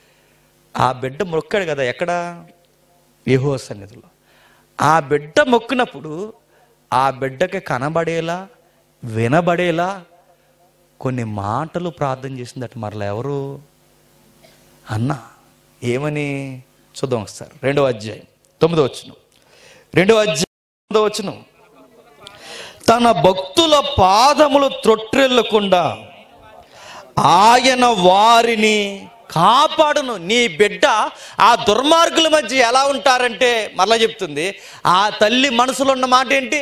ఆ బిడ్డ మొక్కాడు కదా ఎక్కడ యెహోవా సన్నిధిలో ఆ బిడ్డ మొక్కినప్పుడు ఆ బిడ్డకి కనబడేలా వినబడేలా కొన్ని మాటలు ప్రార్థన చేసిందట మరలా ఎవరు అన్న ఏమని చూద్దాం ఒకసారి రెండవ అధ్యాయం తొమ్మిదో వచ్చును రెండవ అధ్యాయం తొమ్మిదో వచ్చును తన భక్తుల పాదములు త్రొట్రెళ్ళకుండా ఆయన వారిని కాపాడును నీ బిడ్డ ఆ దుర్మార్గుల మధ్య ఎలా ఉంటారంటే మరలా చెప్తుంది ఆ తల్లి మనసులో ఉన్న మాట ఏంటి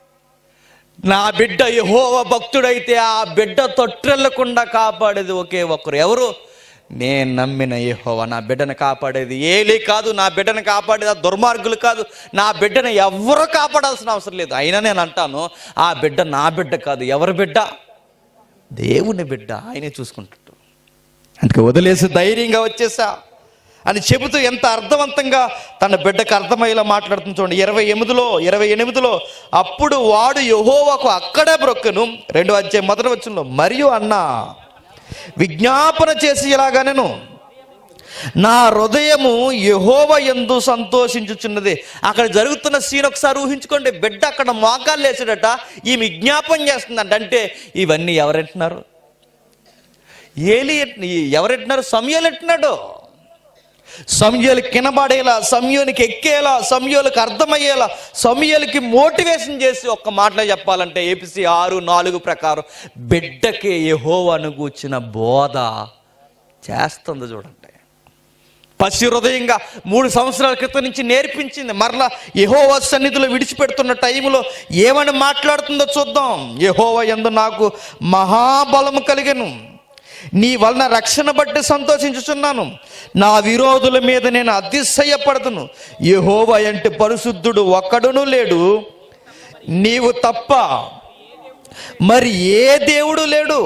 నా బిడ్డ యహోవ భక్తుడైతే ఆ బిడ్డ తొట్రెళ్ళకుండా కాపాడేది ఒకే ఒక్కరు ఎవరు నేను నమ్మిన యెహోవా నా బిడ్డను కాపాడేది ఏలీ కాదు నా బిడ్డను కాపాడేది ఆ దుర్మార్గులు కాదు నా బిడ్డను ఎవరు కాపాడాల్సిన అవసరం లేదు అయినా నేను అంటాను ఆ బిడ్డ నా బిడ్డ కాదు ఎవరి బిడ్డ దేవుని బిడ్డ ఆయనే చూసుకుంటాడు అందుకే వదిలేసి ధైర్యంగా వచ్చేసా అని చెబుతూ ఎంత అర్థవంతంగా తన బిడ్డకు అర్థమయ్యేలా మాట్లాడుతుంది చూడండి ఇరవై ఎనిమిదిలో ఇరవై ఎనిమిదిలో అప్పుడు వాడు యహోవాకు అక్కడే బ్రొక్కను రెండు అధ్యాయం మొదటి వచ్చంలో మరియు అన్న విజ్ఞాపన చేసి ఇలాగా నేను నా హృదయము యహోవ ఎందు సంతోషించుచున్నది అక్కడ జరుగుతున్న సీన్ ఒకసారి ఊహించుకోండి బిడ్డ అక్కడ మోకాలు వేసాడట ఈ విజ్ఞాపన చేస్తుందంట అంటే ఇవన్నీ ఎవరెంటున్నారు ఏలి ఎట్- ఎవరెట్టినారు సమయాలు ఎట్టినాడు సమయాలు కినబడేలా సమయానికి ఎక్కేలా సమయాలకు అర్థమయ్యేలా సమయాలకి మోటివేషన్ చేసి ఒక్క మాటలో చెప్పాలంటే ఏపీసీ ఆరు నాలుగు ప్రకారం బిడ్డకి యెహోవాను కూర్చిన బోధ చేస్తుంది చూడండి పసి హృదయంగా మూడు సంవత్సరాల క్రితం నుంచి నేర్పించింది మరలా యహోవ సన్నిధిలో విడిచిపెడుతున్న టైంలో ఏమని మాట్లాడుతుందో చూద్దాం యహోవ ఎందు నాకు మహాబలము కలిగెను నీ వలన రక్షణ బట్టి సంతోషించుచున్నాను నా విరోధుల మీద నేను అతిశయపడదును యహోవ అంటే పరిశుద్ధుడు ఒక్కడును లేడు నీవు తప్ప మరి ఏ దేవుడు లేడు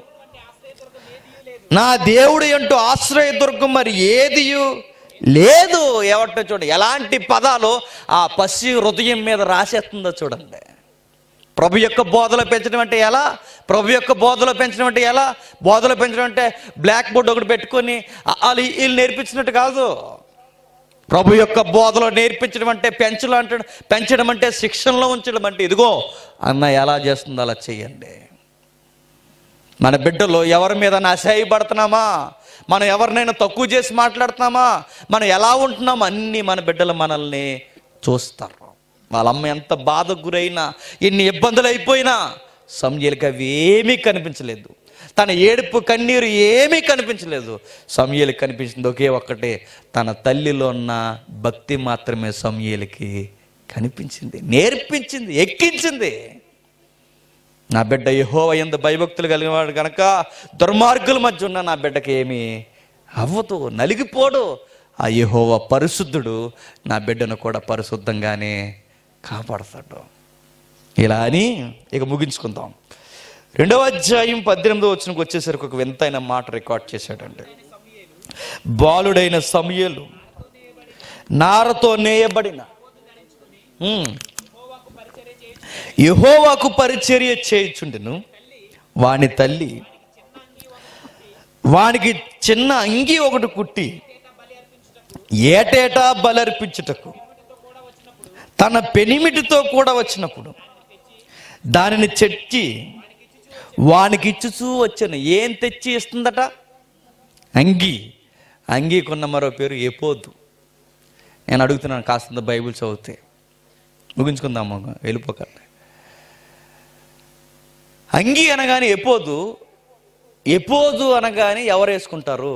నా దేవుడు అంటూ ఆశ్రయదుర్గం మరి ఏది లేదు ఏమంటే చూడండి ఎలాంటి పదాలు ఆ పసి హృదయం మీద రాసేస్తుందో చూడండి ప్రభు యొక్క బోధలో పెంచడం అంటే ఎలా ప్రభు యొక్క బోధలో పెంచడం అంటే ఎలా బోధలో పెంచడం అంటే బ్లాక్ బోర్డ్ ఒకటి పెట్టుకొని ఆ- వాళ్ళు వీళ్ళు నేర్పించినట్టు కాదు ప్రభు యొక్క బోధలో నేర్పించడం అంటే పెంచడం అంటే పెంచడం అంటే శిక్షణలో ఉంచడం అంటే ఇదిగో అన్న ఎలా చేస్తుందో అలా చెయ్యండి మన బిడ్డలు ఎవరి మీద అసహ్యపడుతున్నామా మనం ఎవరినైనా తక్కువ చేసి మాట్లాడుతున్నామా మనం ఎలా ఉంటున్నాం అన్నీ మన బిడ్డలు మనల్ని చూస్తారు వాళ్ళ అమ్మ ఎంత బాధకు గురైనా ఎన్ని ఇబ్బందులు అయిపోయినా సమయలకి అవి ఏమీ కనిపించలేదు తన ఏడుపు కన్నీరు ఏమీ కనిపించలేదు సమయలకి కనిపించింది ఒకే ఒక్కటే తన తల్లిలో ఉన్న భక్తి మాత్రమే సమయలకి కనిపించింది నేర్పించింది ఎక్కించింది నా బిడ్డ యహోవ ఎందు భయభక్తులు కలిగిన వాడు కనుక దుర్మార్గుల మధ్య ఉన్న నా బిడ్డకి ఏమి అవ్వదు నలిగిపోడు ఆ యహోవ పరిశుద్ధుడు నా బిడ్డను కూడా పరిశుద్ధంగానే కాపాడతాడు ఇలా అని ఇక ముగించుకుందాం రెండవ అధ్యాయం పద్దెనిమిదో వచ్చినకి వచ్చేసరికి ఒక వింతైన మాట రికార్డ్ చేశాడండి బాలుడైన సమయలు నారతో నేయబడిన ఉమ్, యహోవాకు పరిచర్య చేయుచుండెను వాని తల్లి వానికి చిన్న అంగి ఒకటి కుట్టి ఏటేటా బలర్పించుటకు తన పెనిమిటితో కూడా వచ్చినప్పుడు దానిని చెట్టి వానికి ఇచ్చుచూ వచ్చాను ఏం తెచ్చి ఇస్తుందట అంగి అంగీకున్న మరో పేరు ఎపోదు నేను అడుగుతున్నాను కాస్త బైబిల్ చదివితే ముగించుకుందాము వెళ్ళిపోకండి అంగి అనగానే ఎపోదు ఎపోదు అనగానే ఎవరు వేసుకుంటారు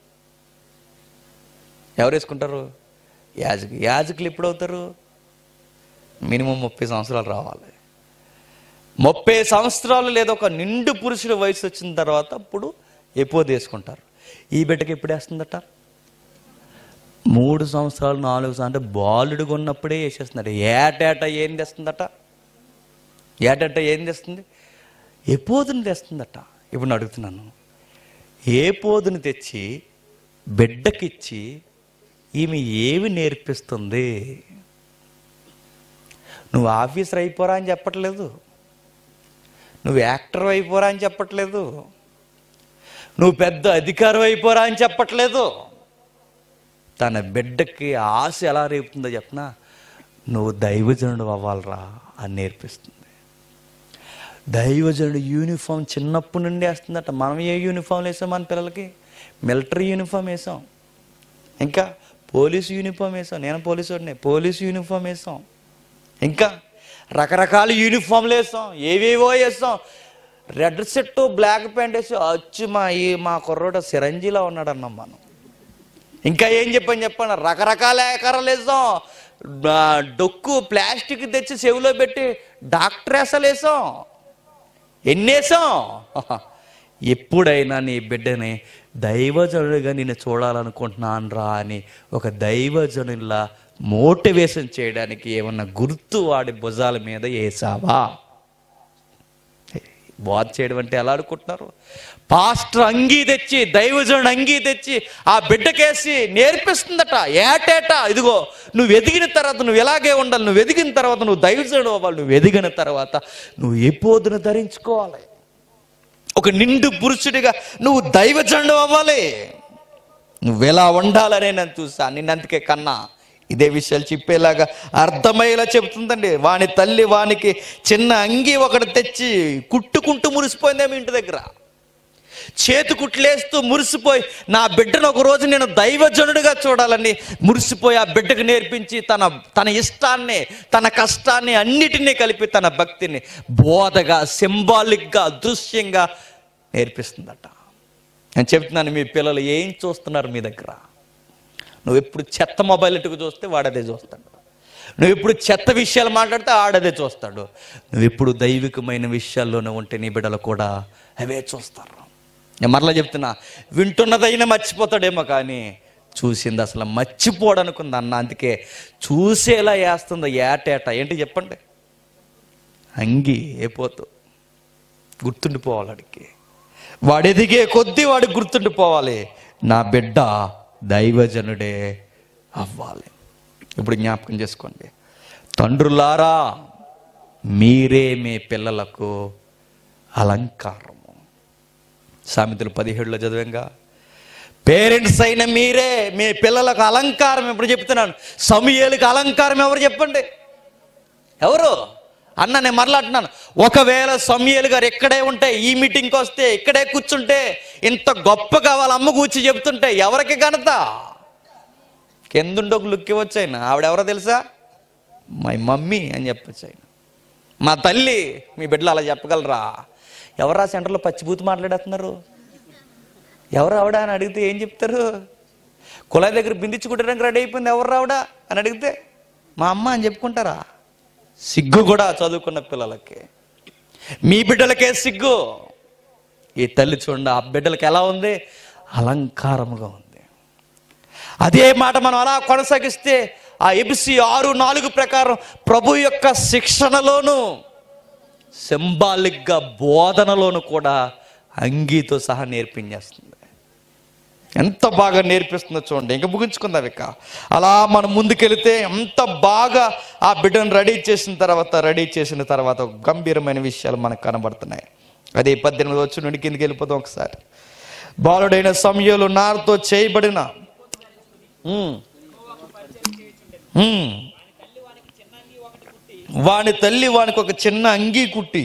ఎవరు వేసుకుంటారు యాజకు యాజకులు ఎప్పుడు అవుతారు మినిమం ముప్పై సంవత్సరాలు రావాలి ముప్పై సంవత్సరాలు లేదా ఒక నిండు పురుషుల వయసు వచ్చిన తర్వాత అప్పుడు ఎపోదు వేసుకుంటారు ఈ బిడ్డకి ఎప్పుడు వేస్తుందట మూడు సంవత్సరాలు నాలుగు సంవత్సరాలు అంటే బాలుడుగా ఉన్నప్పుడే వేసేస్తున్నాడు ఏటేటా ఏం తెస్తుందట ఏటంటే ఏం తెస్తుంది ఏ పోదుని తెస్తుందట ఇప్పుడు నేను అడుగుతున్నాను ఏ పోదుని తెచ్చి బిడ్డకిచ్చి ఈమె ఏమి నేర్పిస్తుంది నువ్వు ఆఫీసర్ అయిపోరా అని చెప్పట్లేదు నువ్వు యాక్టర్ అయిపోరా అని చెప్పట్లేదు నువ్వు పెద్ద అధికారం అయిపోరా అని చెప్పట్లేదు తన బిడ్డకి ఆశ ఎలా రేపుతుందో చెప్పనా నువ్వు దైవజనుడు అవ్వాలరా అని నేర్పిస్తుంది దైవజనుడు యూనిఫామ్ చిన్నప్పటి నుండి వేస్తుందట మనం ఏ యూనిఫామ్ వేసాం మన పిల్లలకి మిలిటరీ యూనిఫామ్ వేసాం ఇంకా పోలీస్ యూనిఫామ్ వేసాం నేను పోలీసు వాడినే పోలీస్ యూనిఫామ్ వేసాం ఇంకా రకరకాల యూనిఫామ్లు వేసాం ఏవేవో వేసాం రెడ్ షర్ట్ బ్లాక్ ప్యాంట్ వేసి వచ్చి మా ఈ మా కుర్రోడు సిరంజిలా ఉన్నాడన్నాం మనం ఇంకా ఏం చెప్పని చెప్పండి రకరకాల ఏకరాలు వేసాం ఆ, డొక్కు ప్లాస్టిక్ తెచ్చి చెవిలో పెట్టి డాక్టర్ వేసలు వేసాం ఎన్ని వేసాం ఎప్పుడైనా నీ బిడ్డని దైవజనుడిగా నేను చూడాలనుకుంటున్నాను రా అని ఒక దైవజనుల్లా మోటివేషన్ చేయడానికి ఏమన్నా గుర్తు వాడి భుజాల మీద వేసావా బోధ చేయడం అంటే ఎలా అనుకుంటున్నారు పాస్టర్ అంగీ తెచ్చి దైవజనుడు అంగీ తెచ్చి ఆ బిడ్డకేసి నేర్పిస్తుందట ఏటేటా ఇదిగో నువ్వు ఎదిగిన తర్వాత నువ్వు ఎలాగే ఉండాలి నువ్వు ఎదిగిన తర్వాత నువ్వు దైవజనుడు అవ్వాలి నువ్వు ఎదిగిన తర్వాత నువ్వు ఏ పోదును ధరించుకోవాలి ఒక నిండు పురుషుడిగా నువ్వు దైవజనుడు అవ్వాలి నువ్వు ఎలా ఉండాలనే నేను చూసా నిన్నందుకే కన్నా ఇదే విషయాలు చెప్పేలాగా అర్థమయ్యేలా చెబుతుందండి వాని తల్లి వానికి చిన్న అంగి ఒకటి తెచ్చి కుట్టుకుంటూ మురిసిపోయిందేమో ఇంటి దగ్గర చేతి కుట్లేస్తూ మురిసిపోయి నా బిడ్డను ఒక రోజు నేను దైవజనుడిగా చూడాలని మురిసిపోయి ఆ బిడ్డకు నేర్పించి తన తన ఇష్టాన్ని తన కష్టాన్ని అన్నిటినీ కలిపి తన భక్తిని బోధగా సింబాలిక్గా దృశ్యంగా నేర్పిస్తుందట నేను చెప్తున్నాను మీ పిల్లలు ఏం చూస్తున్నారు మీ దగ్గర నువ్వు ఎప్పుడు చెత్త మొబైల్ ఎట్టుకు చూస్తే వాడదే చూస్తాడు నువ్వు ఎప్పుడు చెత్త విషయాలు మాట్లాడితే ఆడదే చూస్తాడు నువ్వు ఎప్పుడు దైవికమైన విషయాల్లోనే ఉంటే నీ బిడ్డలు కూడా అవే చూస్తారు నేను మరలా చెప్తున్నా వింటున్నదైనా మర్చిపోతాడేమో కానీ చూసింది అసలు మర్చిపోడనుకుంది అన్న అందుకే చూసేలా వేస్తుంది ఏటేట ఏంటి చెప్పండి అంగి ఏ పోతు గుర్తుండిపోవాలి వాడికి వాడు ఎదిగే కొద్దీ వాడికి గుర్తుండిపోవాలి నా బిడ్డ దైవజనుడే అవ్వాలి ఇప్పుడు జ్ఞాపకం చేసుకోండి తండ్రులారా మీరే మీ పిల్లలకు అలంకారము సామెతలు పదిహేడులో చదివంగా పేరెంట్స్ అయిన మీరే మీ పిల్లలకు అలంకారం ఇప్పుడు చెప్తున్నాను సమయలకు అలంకారం ఎవరు చెప్పండి ఎవరు అన్న నేను మరలాంటున్నాను ఒకవేళ సమయలు గారు ఇక్కడే ఉంటే ఈ మీటింగ్కి వస్తే ఇక్కడే కూర్చుంటే ఇంత గొప్పగా వాళ్ళ అమ్మ కూర్చి చెప్తుంటే ఎవరికి ఘనత కిందుండి ఒక లుక్ ఇవ్వచ్చు ఆయన ఆవిడెవరో తెలుసా మై మమ్మీ అని చెప్పచ్చు ఆయన మా తల్లి మీ బిడ్డలు అలా చెప్పగలరా ఎవరా సెంటర్లో పచ్చిబూతి మాట్లాడేస్తున్నారు ఎవరు ఆవిడ అని అడిగితే ఏం చెప్తారు కుళాయి దగ్గర బిందించుకుంటానికి రెడీ అయిపోయింది ఎవరు రావడా అని అడిగితే మా అమ్మ అని చెప్పుకుంటారా సిగ్గు కూడా చదువుకున్న పిల్లలకి మీ బిడ్డలకే సిగ్గు ఈ తల్లి చూడండి ఆ బిడ్డలకి ఎలా ఉంది అలంకారముగా ఉంది అదే మాట మనం అలా కొనసాగిస్తే ఆ ఎబిసి ఆరు నాలుగు ప్రకారం ప్రభు యొక్క శిక్షణలోను సింబాలిక్గా బోధనలోను కూడా అంగీతో సహా నేర్పించేస్తుంది ఎంత బాగా నేర్పిస్తుందో చూడండి ఇంకా ముగించుకుందాం ఇక అలా మనం ముందుకెళితే ఎంత బాగా ఆ బిడ్డను రెడీ చేసిన తర్వాత రెడీ చేసిన తర్వాత ఒక గంభీరమైన విషయాలు మనకు కనబడుతున్నాయి అదే పద్దెనిమిది వచ్చి నుండి కిందికి వెళ్ళిపోతాం ఒకసారి బాలుడైన సమయంలో నారుతో చేయబడిన ఉమ్, ఉమ్, వాని తల్లి వానికి ఒక చిన్న అంగీ కుట్టి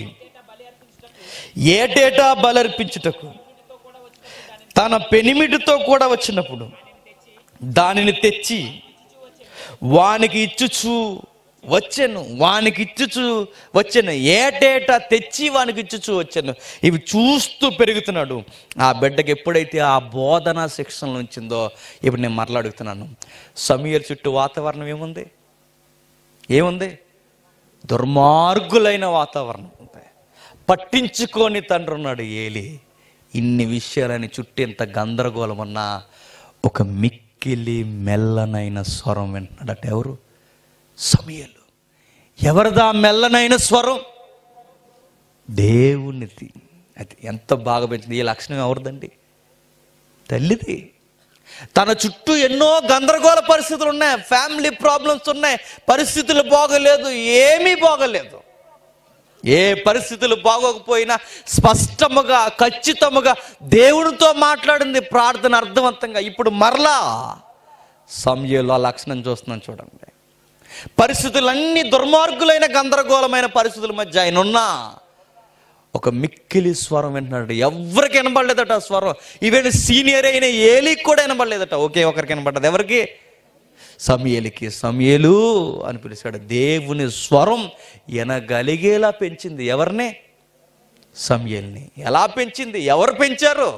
ఏటేటా బలర్పించుటకు తన పెనిమిటితో కూడా వచ్చినప్పుడు దానిని తెచ్చి వానికి ఇచ్చుచు వచ్చాను వానికి ఇచ్చుచు వచ్చాను ఏటేటా తెచ్చి వానికి ఇచ్చుచు వచ్చాను ఇవి చూస్తూ పెరుగుతున్నాడు ఆ బిడ్డకి ఎప్పుడైతే ఆ బోధన శిక్షణ ఉంచిందో ఇప్పుడు నేను మరలాడుగుతున్నాను సమీర్ చుట్టూ వాతావరణం ఏముంది ఏముంది దుర్మార్గులైన వాతావరణం ఉంది పట్టించుకొని తండ్రి ఉన్నాడు ఏలి ఇన్ని విషయాలని చుట్టూ ఎంత గందరగోళం ఉన్నా ఒక మిక్కిలి మెల్లనైన స్వరం వింటున్నాడట ఎవరు సమయలు ఎవరిదా మెల్లనైన స్వరం దేవునిది అది ఎంత బాగా పెంచింది ఈ లక్షణం ఎవరిదండి తల్లిది తన చుట్టూ ఎన్నో గందరగోళ పరిస్థితులు ఉన్నాయి ఫ్యామిలీ ప్రాబ్లమ్స్ ఉన్నాయి పరిస్థితులు బాగలేదు ఏమీ బాగలేదు ఏ పరిస్థితులు బాగోకపోయినా స్పష్టముగా ఖచ్చితముగా దేవునితో మాట్లాడింది ప్రార్థన అర్థవంతంగా ఇప్పుడు మరలా సమయంలో ఆ లక్షణం చూస్తున్నాను చూడండి పరిస్థితులన్నీ దుర్మార్గులైన గందరగోళమైన పరిస్థితుల మధ్య ఆయన ఉన్నా ఒక మిక్కిలి స్వరం వింటున్నాడు ఎవరికి వినబడలేదట ఆ స్వరం ఈవెన్ సీనియర్ అయిన ఏలికి కూడా వినబడలేదట ఒకే ఒకరికి వినబడ్డది ఎవరికి సమయేలికి సమయేలు అని పిలిచాడు దేవుని స్వరం ఎనగలిగేలా పెంచింది ఎవరిని సమయేల్ని ఎలా పెంచింది ఎవరు పెంచారు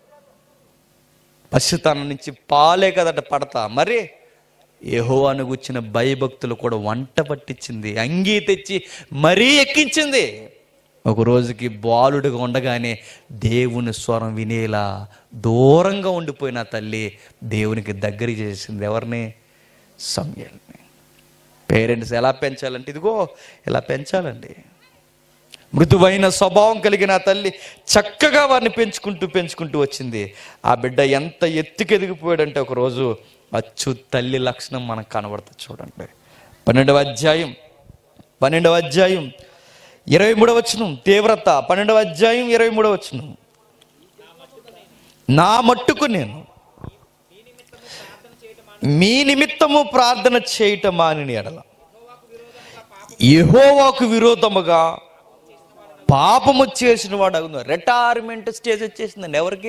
పసితనం నుంచి పాలే కదట పడతా మరి యెహోవాను గుచ్చిన భయభక్తులు కూడా వంట పట్టించింది అంగీ తెచ్చి మరీ ఎక్కించింది ఒక రోజుకి బాలుడిగా ఉండగానే దేవుని స్వరం వినేలా దూరంగా ఉండిపోయిన ఆ తల్లి దేవునికి దగ్గర చేసింది ఎవరిని సమయాల్ని పేరెంట్స్ ఎలా పెంచాలంటే ఇదిగో ఇలా పెంచాలండి మృదువైన స్వభావం కలిగిన ఆ తల్లి చక్కగా వారిని పెంచుకుంటూ పెంచుకుంటూ వచ్చింది ఆ బిడ్డ ఎంత ఎత్తుకు ఎదిగిపోయాడంటే ఒకరోజు అచ్చు తల్లి లక్షణం మనకు కనబడుతుంది చూడండి పన్నెండవ అధ్యాయం పన్నెండవ అధ్యాయం ఇరవై మూడవ వచనం తీవ్రత పన్నెండవ అధ్యాయం ఇరవై మూడవ వచనం నా మట్టుకు నేను మీ నిమిత్తము ప్రార్థన చేయటం మాని ఎడల యెహోవాకు విరోధముగా పాపము చేసిన వాడు అగును రిటైర్మెంట్ స్టేజ్ వచ్చేసిందండి ఎవరికి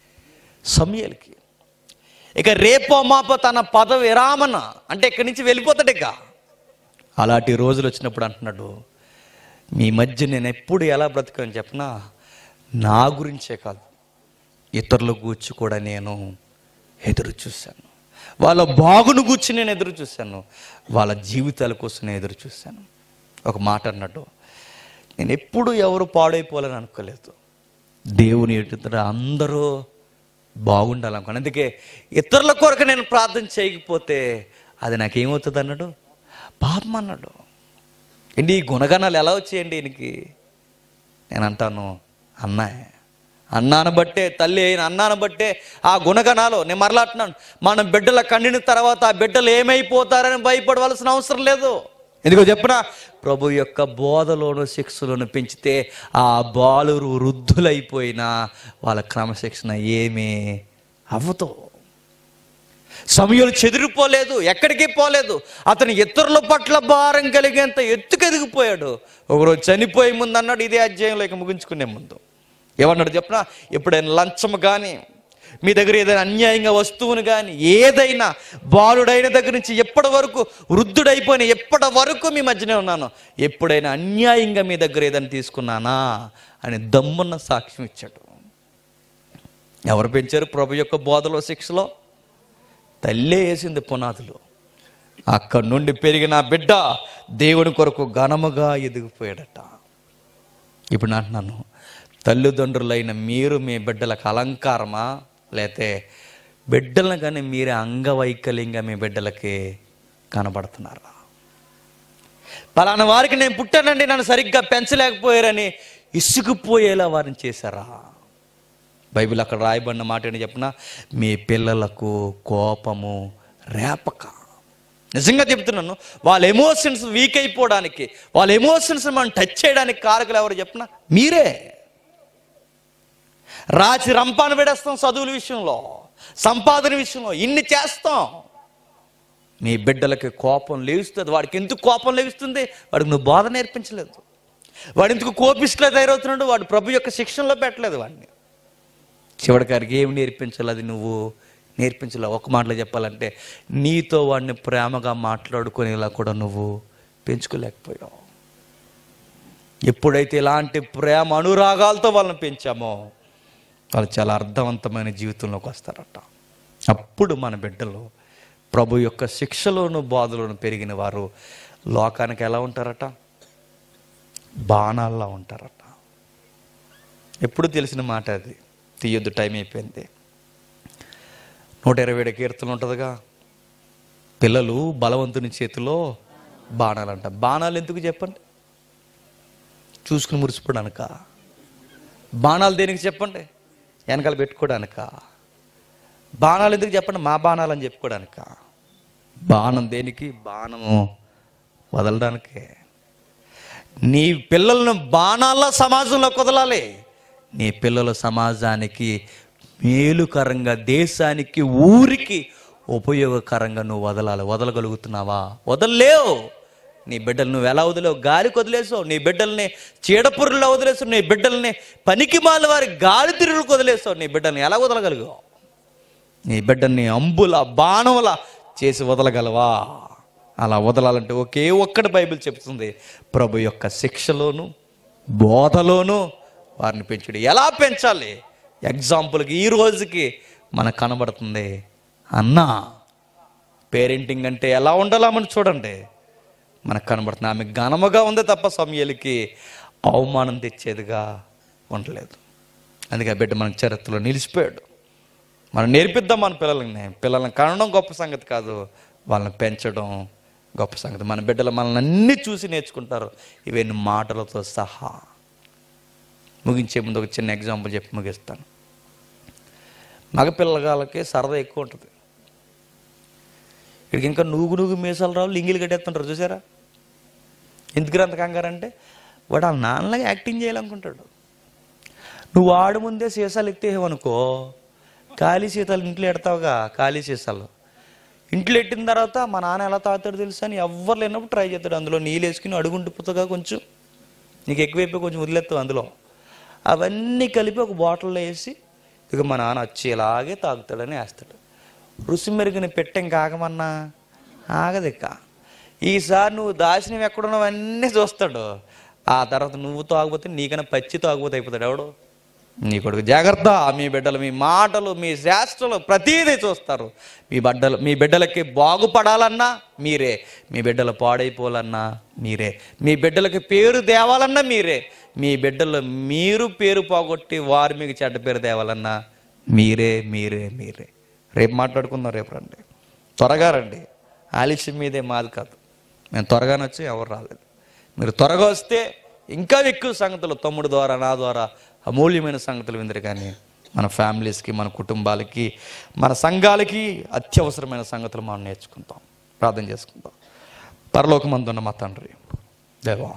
సమయలకి ఇక రేపో మాపో తన పదవి విరామన అంటే ఇక్కడి నుంచి వెళ్ళిపోతాడు ఇక అలాంటి రోజులు వచ్చినప్పుడు అంటున్నాడు మీ మధ్య నేను ఎప్పుడు ఎలా బ్రతకని చెప్పనా నా గురించే కాదు ఇతరుల గూర్చి కూడా నేను ఎదురు చూశాను వాళ్ళ బాగును గూర్చి నేను ఎదురు చూశాను వాళ్ళ జీవితాల కోసం నేను ఎదురు చూశాను ఒక మాట అన్నట్టు నేను ఎప్పుడు ఎవరు పాడైపోవాలని అనుకోలేదు దేవుని ఎదుట అందరూ బాగుండాలనుకున్నాను అందుకే ఇతరుల కొరకు నేను ప్రార్థన చేయకపోతే అది నాకేమవుతుంది అన్నాడు పాపం అన్నాడు ఏంటి ఈ గుణగణాలు ఎలా వచ్చాయండి ఈయనకి నేను అంటాను అన్నాయ్ అన్నాను బట్టే తల్లి అయిన అన్నాను బట్టే ఆ గుణగణాలు నేను మరలాంటున్నాను మనం బిడ్డల కండిన తర్వాత ఆ బిడ్డలు ఏమైపోతారని భయపడవలసిన అవసరం లేదు ఎందుకో చెప్పిన ప్రభు యొక్క బోధలోను శిక్షలోను పెంచితే ఆ బాలురు వృద్ధులైపోయినా వాళ్ళ క్రమశిక్షణ ఏమీ అవ్వదు సమయంలో చెదిరిపోలేదు ఎక్కడికి పోలేదు అతను ఇతరుల పట్ల భారం కలిగేంత ఎత్తుకెదిగిపోయాడు ఒకరోజు చనిపోయే ముందు అన్నాడు ఇదే అధ్యాయంలో ఇక ముగించుకునే ముందు ఏమన్నాడు చెప్పిన ఎప్పుడైనా లంచం కానీ మీ దగ్గర ఏదైనా అన్యాయంగా వస్తువును కానీ ఏదైనా బాలుడైన దగ్గర నుంచి ఎప్పటి వరకు వృద్ధుడైపోయిన ఎప్పటి వరకు మీ మధ్యనే ఉన్నాను ఎప్పుడైనా అన్యాయంగా మీ దగ్గర ఏదైనా తీసుకున్నానా అని దమ్మున్న సాక్ష్యం ఇచ్చాడు ఎవరు పెంచారు ప్రభు యొక్క బోధలో శిక్షలో తల్లే వేసింది పునాదులు అక్కడి నుండి పెరిగిన ఆ బిడ్డ దేవుని కొరకు ఘనముగా ఎదిగిపోయాడట ఇప్పుడు నేను అంటున్నాను తల్లిదండ్రులైన మీరు మీ బిడ్డలకు అలంకారమా లేతే బిడ్డలను కానీ మీరే అంగవైకల్యంగా మీ బిడ్డలకి కనబడుతున్నారా పలానా వారికి నేను పుట్టానండి నన్ను సరిగ్గా పెంచలేకపోయారని ఇసుకుపోయేలా వారిని చేశారా బైబిల్ అక్కడ రాయబడిన మాట ఏంటి చెప్పిన మీ పిల్లలకు కోపము రేపక నిజంగా చెప్తున్నాను వాళ్ళ ఎమోషన్స్ వీక్ అయిపోవడానికి వాళ్ళ ఎమోషన్స్ మనం టచ్ చేయడానికి కారకులు ఎవరు చెప్పిన మీరే రాచి రంపాను పెడేస్తాం చదువుల విషయంలో సంపాదన విషయంలో ఇన్ని చేస్తాం మీ బిడ్డలకి కోపం లేస్తుంది వాడికి ఎందుకు కోపం లేస్తుంది వాడికి నువ్వు బోధ నేర్పించలేదు వాడు ఎందుకు కోపిస్టులో తయారవుతున్నాడు వాడు ప్రభు యొక్క శిక్షణలో పెట్టలేదు వాడిని చివరికారికి ఏమి నేర్పించాలి అది నువ్వు నేర్పించలే ఒక మాటలో చెప్పాలంటే నీతో వాడిని ప్రేమగా మాట్లాడుకునేలా కూడా నువ్వు పెంచుకోలేకపోయావు ఎప్పుడైతే ఇలాంటి ప్రేమ అనురాగాలతో వాళ్ళని పెంచామో వాళ్ళు చాలా అర్థవంతమైన జీవితంలోకి వస్తారట అప్పుడు మన బిడ్డలు ప్రభు యొక్క శిక్షలోను బాధలోను పెరిగిన వారు లోకానికి ఎలా ఉంటారట బాణాల్లో ఉంటారట ఎప్పుడు తెలిసిన మాట అది తీయొద్దు టైం అయిపోయింది నూట ఇరవై ఏడు కీర్తన ఉంటుందిగా పిల్లలు బలవంతుని చేతిలో బాణాలంట బాణాలు ఎందుకు చెప్పండి చూసుకుని మురిసిపోవడానిక బాణాలు దేనికి చెప్పండి వెనకాల పెట్టుకోవడానిక బాణాలు ఎందుకు చెప్పండి మా బాణాలు అని చెప్పుకోవడానిక బాణం దేనికి బాణము వదలడానికే నీ పిల్లలను బాణాల సమాజంలోకి వదలాలి నీ పిల్లలు సమాజానికి మేలుకరంగా దేశానికి ఊరికి ఉపయోగకరంగా నువ్వు వదలాలి వదలగలుగుతున్నావా వదలలేవు నీ బిడ్డలు నువ్వు ఎలా వదిలేవు గాలికి వదిలేసావు నీ బిడ్డల్ని చీడపురుల్లో వదిలేసావు నీ బిడ్డల్ని పనికి మాల వారి గాలి తిరుగులకు వదిలేసావు నీ బిడ్డల్ని ఎలా వదలగలిగావు నీ బిడ్డని అంబుల బాణముల చేసి వదలగలవా అలా వదలాలంటే ఒకే ఒక్కటి బైబిల్ చెప్తుంది ప్రభు యొక్క శిక్షలోను బోధలోను వారిని పెంచుడు ఎలా పెంచాలి ఎగ్జాంపుల్కి ఈ రోజుకి మనకు కనబడుతుంది అన్నా పేరెంటింగ్ అంటే ఎలా ఉండాలా మనం చూడండి మనకు కనబడుతుంది ఆమె ఘనముగా ఉంది తప్ప సమయాలకి అవమానం తెచ్చేదిగా ఉండలేదు అందుకే ఆ బిడ్డ మన చరిత్రలో నిలిచిపోయాడు మనం నేర్పిద్దాం మన పిల్లల్ని పిల్లల్ని కనడం గొప్ప సంగతి కాదు వాళ్ళని పెంచడం గొప్ప సంగతి మన బిడ్డలు మనల్ని అన్ని చూసి నేర్చుకుంటారు ఇవన్నీ మాటలతో సహా ముగించే ముందు ఒక చిన్న ఎగ్జాంపుల్ చెప్పి ముగిస్తాను మగపిల్లగాళ్ళకి సరదా ఎక్కువ ఉంటుంది ఇక్కడికి ఇంకా నూగు నూగు మీసాలు రావు లింగిలు కట్టేస్తుంటారు చూసారా ఎందుకు అంత కంగారు అంటే వాడు వాళ్ళ నాన్నలాగా యాక్టింగ్ చేయాలనుకుంటాడు నువ్వు ఆడు ముందే సీసాలు ఎత్తేవనుకో ఖాళీ సీసాలు ఇంట్లో ఎడతావుగా ఖాళీ సీసాలు ఇంట్లో ఎట్టిన తర్వాత మా నాన్న ఎలా తాగుతాడు తెలుసా అని ఎవ్వరు లేనప్పుడు ట్రై చేస్తాడు అందులో నీళ్ళు వేసుకుని అడుగుంటుపుతగా కొంచెం నీకు ఎక్కువైపోయి కొంచెం వదిలేస్తావు అందులో అవన్నీ కలిపి ఒక బాటిల్లో వేసి ఇక మా నాన్న వచ్చి ఇలాగే తాగుతాడని వేస్తాడు రుచి మెరుగుని పెట్టెం కాకమన్నా ఆగదిక్క ఈసారి నువ్వు దాచినవి ఎక్కడున్నావు అన్నీ చూస్తాడు ఆ తర్వాత నువ్వు తాగపోతే నీకన్నా పచ్చి తాగపోతే అయిపోతాడు ఎవడు నీ కొడుకు జాగ్రత్త మీ బిడ్డలు మీ మాటలు మీ శాస్త్రాలు ప్రతీదీ చూస్తారు మీ బిడ్డలు మీ బిడ్డలకి బాగుపడాలన్నా మీరే మీ బిడ్డలు పాడైపోవాలన్నా మీరే మీ బిడ్డలకి పేరు తేవాలన్నా మీరే మీ బిడ్డలు మీరు పేరు పోగొట్టి వారు మీకు చెడ్డ పేరు తేవాలన్నా మీరే మీరే మీరే రేపు మాట్లాడుకుందాం రేపు రండి త్వరగా రండి ఆలస్యం మీదే మాది కాదు మేము త్వరగానే వచ్చి ఎవరు రాలేదు మీరు త్వరగా వస్తే ఇంకా ఎక్కువ సంగతులు తమ్ముడు ద్వారా నా ద్వారా అమూల్యమైన సంగతులు విందరు కానీ మన ఫ్యామిలీస్కి మన కుటుంబాలకి మన సంఘాలకి అత్యవసరమైన సంగతులు మనం నేర్చుకుంటాం ప్రార్థన చేసుకుంటాం పరలోకమందున్న మా తండ్రి దేవా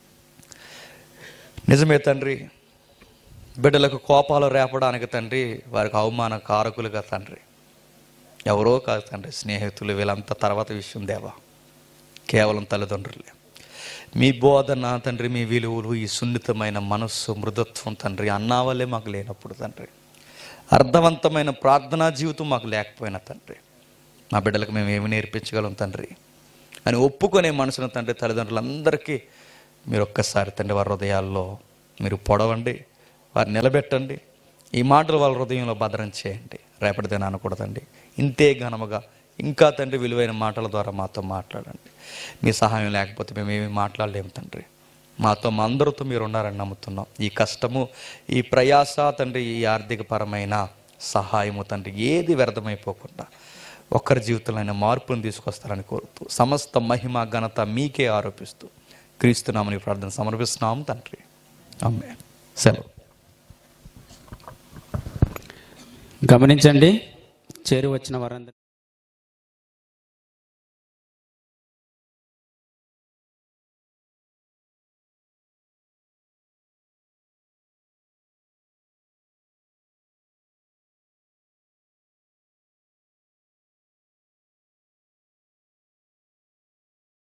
నిజమే తండ్రి బిడ్డలకు కోపాలు రేపడానికి తండ్రి వారికి అవమాన కారకులుగా తండ్రి ఎవరో కాదు తండ్రి స్నేహితులు వీళ్ళంతా తర్వాత విషయం దేవా కేవలం తల్లిదండ్రులే మీ బోధన తండ్రి మీ విలువలు ఈ సున్నితమైన మనస్సు మృదుత్వం తండ్రి అన్నా వల్లే మాకు లేనప్పుడు తండ్రి అర్థవంతమైన ప్రార్థనా జీవితం మాకు లేకపోయినా తండ్రి మా బిడ్డలకు మేము ఏమి నేర్పించగలం తండ్రి అని ఒప్పుకునే మనసును తండ్రి తల్లిదండ్రులందరికీ మీరు ఒక్కసారి తండ్రి వారి హృదయాల్లో మీరు పొడవండి వారిని నిలబెట్టండి ఈ మాటలు వాళ్ళ హృదయంలో భద్రం చేయండి రేపటి దినాన్ని కూడా తండ్రి ఇంతే ఘనముగా ఇంకా తండ్రి విలువైన మాటల ద్వారా మాతో మాట్లాడండి మీ సహాయం లేకపోతే మేము ఏమీ మాట్లాడలేము తండ్రి మాతో మా అందరితో మీరు ఉన్నారని నమ్ముతున్నాం ఈ కష్టము ఈ ప్రయాస తండ్రి ఈ ఆర్థికపరమైన సహాయము తండ్రి ఏది వ్యర్థమైపోకుండా ఒక్కరి జీవితంలో మార్పును తీసుకొస్తారని కోరుతూ సమస్త మహిమ ఘనత మీకే ఆరోపిస్తూ క్రీస్తునామని ప్రార్థన సమర్పిస్తున్నాము తండ్రి అమ్మే సెలవు గమనించండి చేరి వచ్చిన వారందరూ